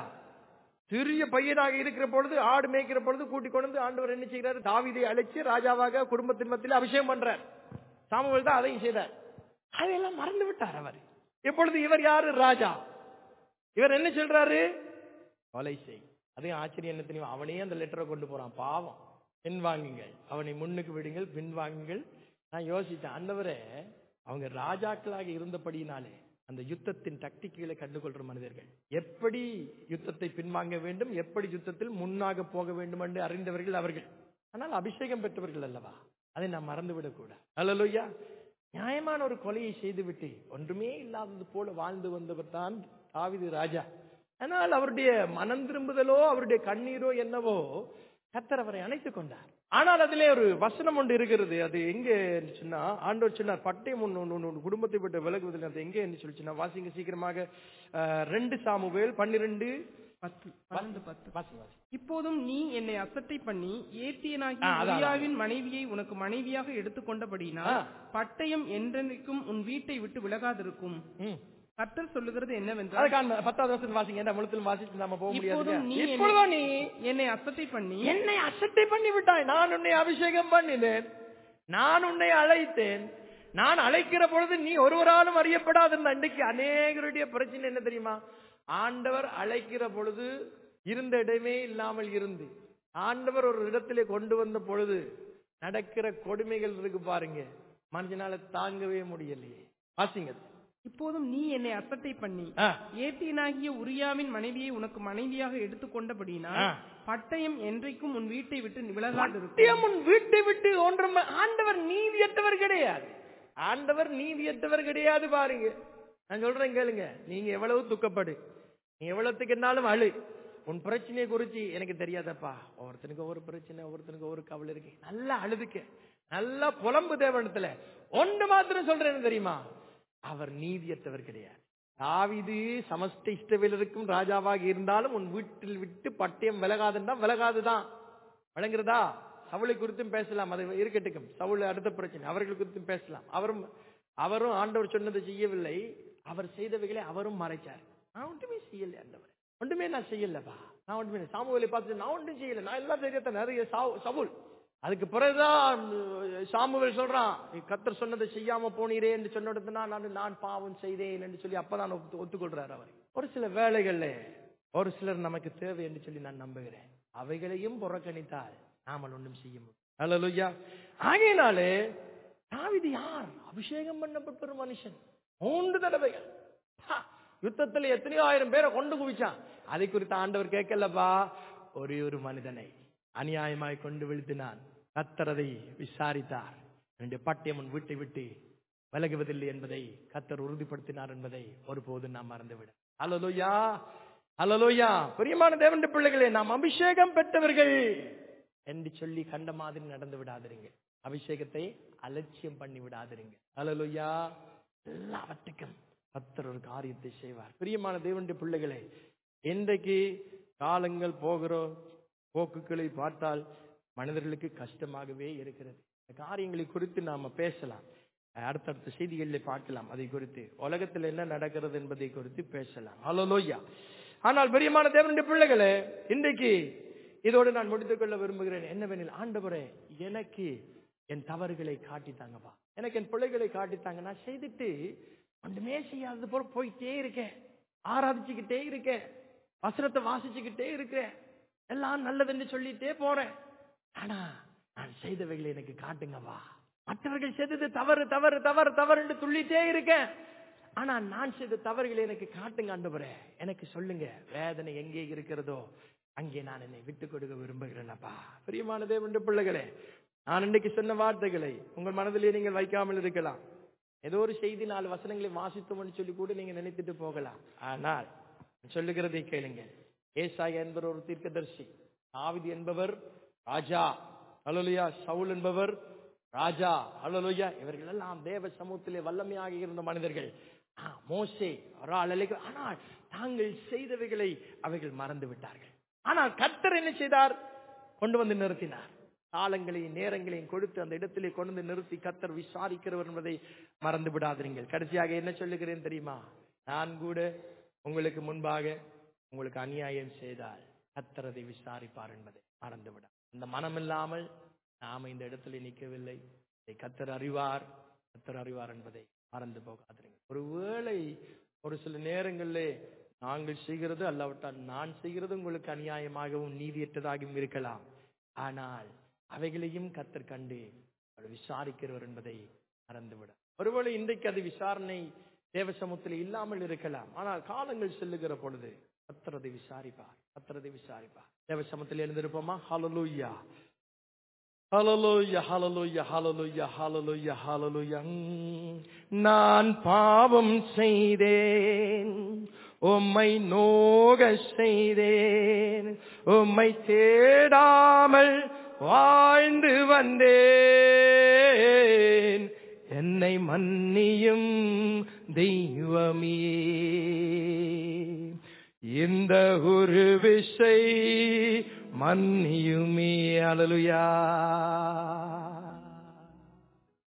[SPEAKER 1] சிறிய பையனாக இருக்கிற பொழுது ஆடு மேய்க்கிற பொழுது கூட்டிக் கொண்டு வந்து ஆண்டவர் என்ன செய்கிறாரு தாவீதை அழைச்சு ராஜாவாக குடும்பத்தின் மத்தியில் அபிஷேகம் பண்றார் சாமுவேல் தான் அதையும் செய்தார் அதையெல்லாம் மறந்து விட்டார் அவர் இப்பொழுது இவர் யாரு ராஜா இவர் என்ன சொல்றாரு கொலை செய் அதையும் ஆச்சரியம் என்ன தெரியும் அவனே அந்த லெட்டரை கொண்டு போறான் பாவம் பின் வாங்குங்கள் அவனை முன்னுக்கு விடுங்கள் பின் வாங்குங்கள் நான் யோசித்தேன் அந்தவரே அவங்க ராஜாக்களாக இருந்தபடியினாலே அந்த யுத்தத்தின் டக்டிக்குகளை கண்டுகொள்ற மனிதர்கள் எப்படி யுத்தத்தை பின்வாங்க வேண்டும் எப்படி யுத்தத்தில் முன்னாக போக வேண்டும் என்று அறிந்தவர்கள் அவர்கள் ஆனால் அபிஷேகம் பெற்றவர்கள் அல்லவா அதை நாம் மறந்துவிடக் கூடாது அல்லலுயா நியாயமான ஒரு கொலையை செய்துவிட்டு ஒன்றுமே இல்லாதது போல வாழ்ந்து வந்தவர் தான் தாவீது ராஜா ஆனால் அவருடைய மனம் திரும்புதலோ அவருடைய கண்ணீரோ என்னவோ கத்தர் அவரை அணைத்துக் கொண்டார் ஆனால் அதிலே ஒரு வசனம் ஒன்று இருக்கிறது அது எங்க சொன்னா ஆண்டவர் சொன்னார் பட்டயம் ஒன்று ஒன்று ஒன்று குடும்பத்தை விட்டு விலகுவதில் அது எங்க என்று சொல்லி சொன்னா வாசிங்க சீக்கிரமாக அஹ், ரெண்டு சாமுவேல் பன்னிரெண்டு
[SPEAKER 2] பத்து பன்னெண்டு பத்து
[SPEAKER 1] வாசி வாசி
[SPEAKER 2] இப்போதும் நீ என்னை அசட்டை பண்ணி
[SPEAKER 1] ஆ,
[SPEAKER 2] ஏத்தியனாகிய
[SPEAKER 1] அதான், அதான்.
[SPEAKER 2] உரியாவின் மனைவியை உனக்கு மனைவியாக எடுத்துக்கொண்டபடியினால்
[SPEAKER 1] ஆ.
[SPEAKER 2] பட்டயம் என்றென்றைக்கும் உன் வீட்டை விட்டு விலகாதிருக்கும்
[SPEAKER 1] ம்.
[SPEAKER 2] கர்த்தர் சொல்லுகிறது என்னவென்றால்
[SPEAKER 1] அதுக்கான பத்தாவது வருஷம் வாசிங்க என்ன முழுத்திலும் வாசிச்சு நாம போக முடியாது
[SPEAKER 2] இப்போதும் நீ
[SPEAKER 1] இப்பொழுதும் நீ
[SPEAKER 2] என்னை அசட்டை பண்ணி
[SPEAKER 1] என்னை அசட்டை பண்ணி விட்டாய் நான் உன்னை அபிஷேகம் பண்ணினேன் நான் உன்னை அழைத்தேன் நான் அழைக்கிற பொழுது நீ ஒருவராலும் அறியப்படாத அன்றைக்கு அநேகருடைய பிரச்சனை என்ன தெரியுமா ஆண்டவர் அழைக்கிற பொழுது இருந்த இடமே இல்லாமல் இருந்து ஆண்டவர் ஒரு இடத்திலே கொண்டு வந்த பொழுது நடக்கிற கொடுமைகள் இருக்கு பாருங்க மனுஷனால தாங்கவே முடியலையே வாசிங்க
[SPEAKER 2] இப்போதும் நீ என்னை அசட்டை பண்ணி
[SPEAKER 1] ஆ,
[SPEAKER 2] ஏத்தியனாகிய உரியாவின் மனைவியை உனக்கு மனைவியாக எடுத்துக்கொண்டபடியினால்
[SPEAKER 1] ஆ.
[SPEAKER 2] பட்டயம் என்றைக்கும் உன் வீட்டை விட்டு விலகாதிருக்கும்
[SPEAKER 1] சத்தியம் உன் வீட்டை விட்டு ஒன்றும் ஆண்டவர் நீதியற்றவர் கிடையாது ஆண்டவர் நீதியற்றவர் கிடையாது பாருங்க நான் சொல்றேன் கேளுங்க நீங்க எவ்வளவு துக்கப்படு நீ எவ்வளவுக்கு என்னாலும் அழு உன் பிரச்சனையை குறிச்சு எனக்கு தெரியாதப்பா ஒவ்வொருத்தனுக்கு ஒவ்வொரு பிரச்சனை ஒவ்வொருத்தனுக்கு ஒவ்வொரு கவலை இருக்கு நல்லா அழுதுக்க நல்லா புலம்பு தேவனத்துல ஒன்று மாத்திரம் சொல்றேன் என்ன தெரியுமா அவர் நீதியற்றவர் கிடையாது தாவீது சமஸ்த இஷ்டவேலருக்கும் ராஜாவாக இருந்தாலும் உன் வீட்டில் விட்டு பட்டயம் விலகாதுன்னா விலகாதுதான் வழங்குறதா சவுளை குறித்தும் பேசலாம் அது இருக்கட்டுக்கும் சவுளை அடுத்த பிரச்சனை அவர்கள் குறித்தும் பேசலாம் அவரும் அவரும் ஆண்டவர் சொன்னதை செய்யவில்லை அவர் செய்தவைகளை அவரும் மறைச்சார் நான் ஒன்றுமே செய்யல ஆண்டவர் ஒன்றுமே நான் செய்யலப்பா நான் ஒன்றுமே இல்லை. சாமுவேலை பார்த்து நான் ஒன்றும் செய்யல நான் எல்லாம் தெரியாத நிறைய சாவு- சவுல் அதுக்கு பிறகுதான் உம், சாமுவேல் சொல்றான் நீ கத்தர் சொன்னதை செய்யாம போனீரே என்று சொன்ன உடனே நான் நான் பாவம் செய்தேன் என்று சொல்லி அப்பதான் ஒத்து ஒத்துக்கொள்றாரு அவர் ஒரு சில வேளைகள்ல ஒரு சிலர் நமக்கு தேவை என்று சொல்லி நான் நம்புகிறேன் அவைகளையும் புறக்கணித்தால் நாமல் ஒன்றும் செய்ய முடியும் அல்லலுயா ஆகையினாலே தாவீது யார் அபிஷேகம் பண்ணப்பட்ட ஒரு மனுஷன் மூன்று தடவைகள் ஹா, யுத்தத்துல எத்தனையோ ஆயிரம் பேரை கொண்டு குவிச்சான் அதை குறித்து ஆண்டவர் கேட்கலப்பா ஒரே ஒரு மனிதனை அநியாயமாய் கொண்டு வீழ்த்தினான் கத்தரதை விசாரித்தார் என்னுடைய பட்டியம் உன் வீட்டை விட்டு விலகுவதில்லை என்பதை கத்தர் உறுதிப்படுத்தினார் என்பதை ஒருபோதும் நாம் மறந்துவிட அலலோயா அலலோயா பிரியமான தேவனுடைய பிள்ளைகளே நாம் அபிஷேகம் பெற்றவர்கள் என்று சொல்லி கண்ட மாதிரி நடந்து விடாதிருங்க அபிஷேகத்தை அலட்சியம் பண்ணி விடாதிருங்க அலலோயா எல்லாவற்றுக்கும் கத்தர் ஒரு காரியத்தை செய்வார் பிரியமான தேவனுடைய பிள்ளைகளே இன்றைக்கு காலங்கள் போகிற போக்குகளை பார்த்தால் மனிதர்களுக்கு கஷ்டமாகவே இருக்கிறது இந்த காரியங்களை குறித்து நாம பேசலாம் அடுத்தடுத்த செய்திகளில் பார்க்கலாம் அதை குறித்து உலகத்தில் என்ன நடக்கிறது என்பதை குறித்து பேசலாம் ஹalleluya ஆனால் பிரியமான தேவனுடைய பிள்ளைகளே இன்றைக்கு இதோடு நான் முடித்துக் கொள்ள விரும்புகிறேன் என்னவெனில் ஆண்டவரே எனக்கு என் தவறுகளை காட்டித்தாங்கப்பா எனக்கு என் பிள்ளைகளை காட்டித்தாங்க நான் செய்துட்டு ஒன்றுமே செய்யாதது போல போயிட்டே இருக்கேன் ஆராதிச்சுக்கிட்டே இருக்கேன் வசனத்தை வாசிச்சுக்கிட்டே இருக்கேன் எல்லாம் நல்லதுன்னு சொல்லிட்டே போறேன் ஆனா நான் செய்தவைகளை எனக்கு காட்டுங்கப்பா மற்றவர்கள் செய்தது தவறு தவறு தவறு தவறு என்று துள்ளிட்டே இருக்கேன் ஆனா நான் செய்த தவறுகளை எனக்கு காட்டுங்க ஆண்டவரே எனக்கு சொல்லுங்க வேதனை எங்கே இருக்கிறதோ அங்கே நான் என்னை விட்டுக் கொடுக்க விரும்புகிறேனப்பா பிரியமான தேவனுடைய பிள்ளைகளே நான் இன்னைக்கு சொன்ன வார்த்தைகளை உங்கள் மனதிலே நீங்கள் வைக்காமல் இருக்கலாம் ஏதோ ஒரு செய்தி நாலு வசனங்களை வாசித்தோம்னு சொல்லி கூட நீங்க நினைத்துட்டு போகலாம் ஆனால் சொல்லுகிறதை கேளுங்க ஏசாயா என்பவர் ஒரு தீர்க்கதரிசி ஆவிதி என்பவர் ராஜா அலலுயா சவுல் என்பவர் ராஜா அலலுயா இவர்கள் எல்லாம் தேவ சமூகத்திலே வல்லமையாக இருந்த மனிதர்கள் ஆ, மோசே ஒரு ஆள் அழைக்க ஆனால் தாங்கள் செய்தவைகளை அவைகள் மறந்து விட்டார்கள் ஆனால் கர்த்தர் என்ன செய்தார் கொண்டு வந்து நிறுத்தினார் காலங்களையும் நேரங்களையும் கொடுத்து அந்த இடத்திலே கொண்டு வந்து நிறுத்தி கத்தர் விசாரிக்கிறவர் என்பதை மறந்து விடாதீர்கள் கடைசியாக என்ன சொல்லுகிறேன் தெரியுமா நான் கூட உங்களுக்கு முன்பாக உங்களுக்கு அநியாயம் செய்தால் கத்தர் அதை விசாரிப்பார் என்பதை மறந்து விட அந்த மனம் இல்லாமல் நாம இந்த இடத்துல நிற்கவில்லை இதை கத்தர் அறிவார் கத்தர் அறிவார் என்பதை மறந்து போகாதீர்கள் ஒருவேளை ஒரு சில நேரங்களிலே நாங்கள் செய்கிறது அல்லாவிட்டால் நான் செய்கிறது உங்களுக்கு அநியாயமாகவும் நீதியற்றதாகவும் இருக்கலாம் ஆனால் அவைகளையும் கத்தர் கண்டு அவர் விசாரிக்கிறவர் என்பதை மறந்துவிட ஒருவேளை இன்றைக்கு அது விசாரணை தேவசமூகத்தில் இல்லாமல் இருக்கலாம் ஆனால் காலங்கள் செல்லுகிற பொழுது கத்தர் அதை விசாரிப்பார் கத்தர் அதை விசாரிப்பார் தேவசமத்தில் எழுந்திருப்போமா ஹalleluya ஹalleluya ஹalleluya ஹalleluya ஹalleluya ஹalleluya உம், நான் பாவம் செய்தேன் உம்மை நோக செய்தேன் உம்மை தேடாமல் வாழ்ந்து வந்தேன் என்னை மன்னியும் தெய்வமே இந்த ஒரு விசை மன்னியுமே அலலுயா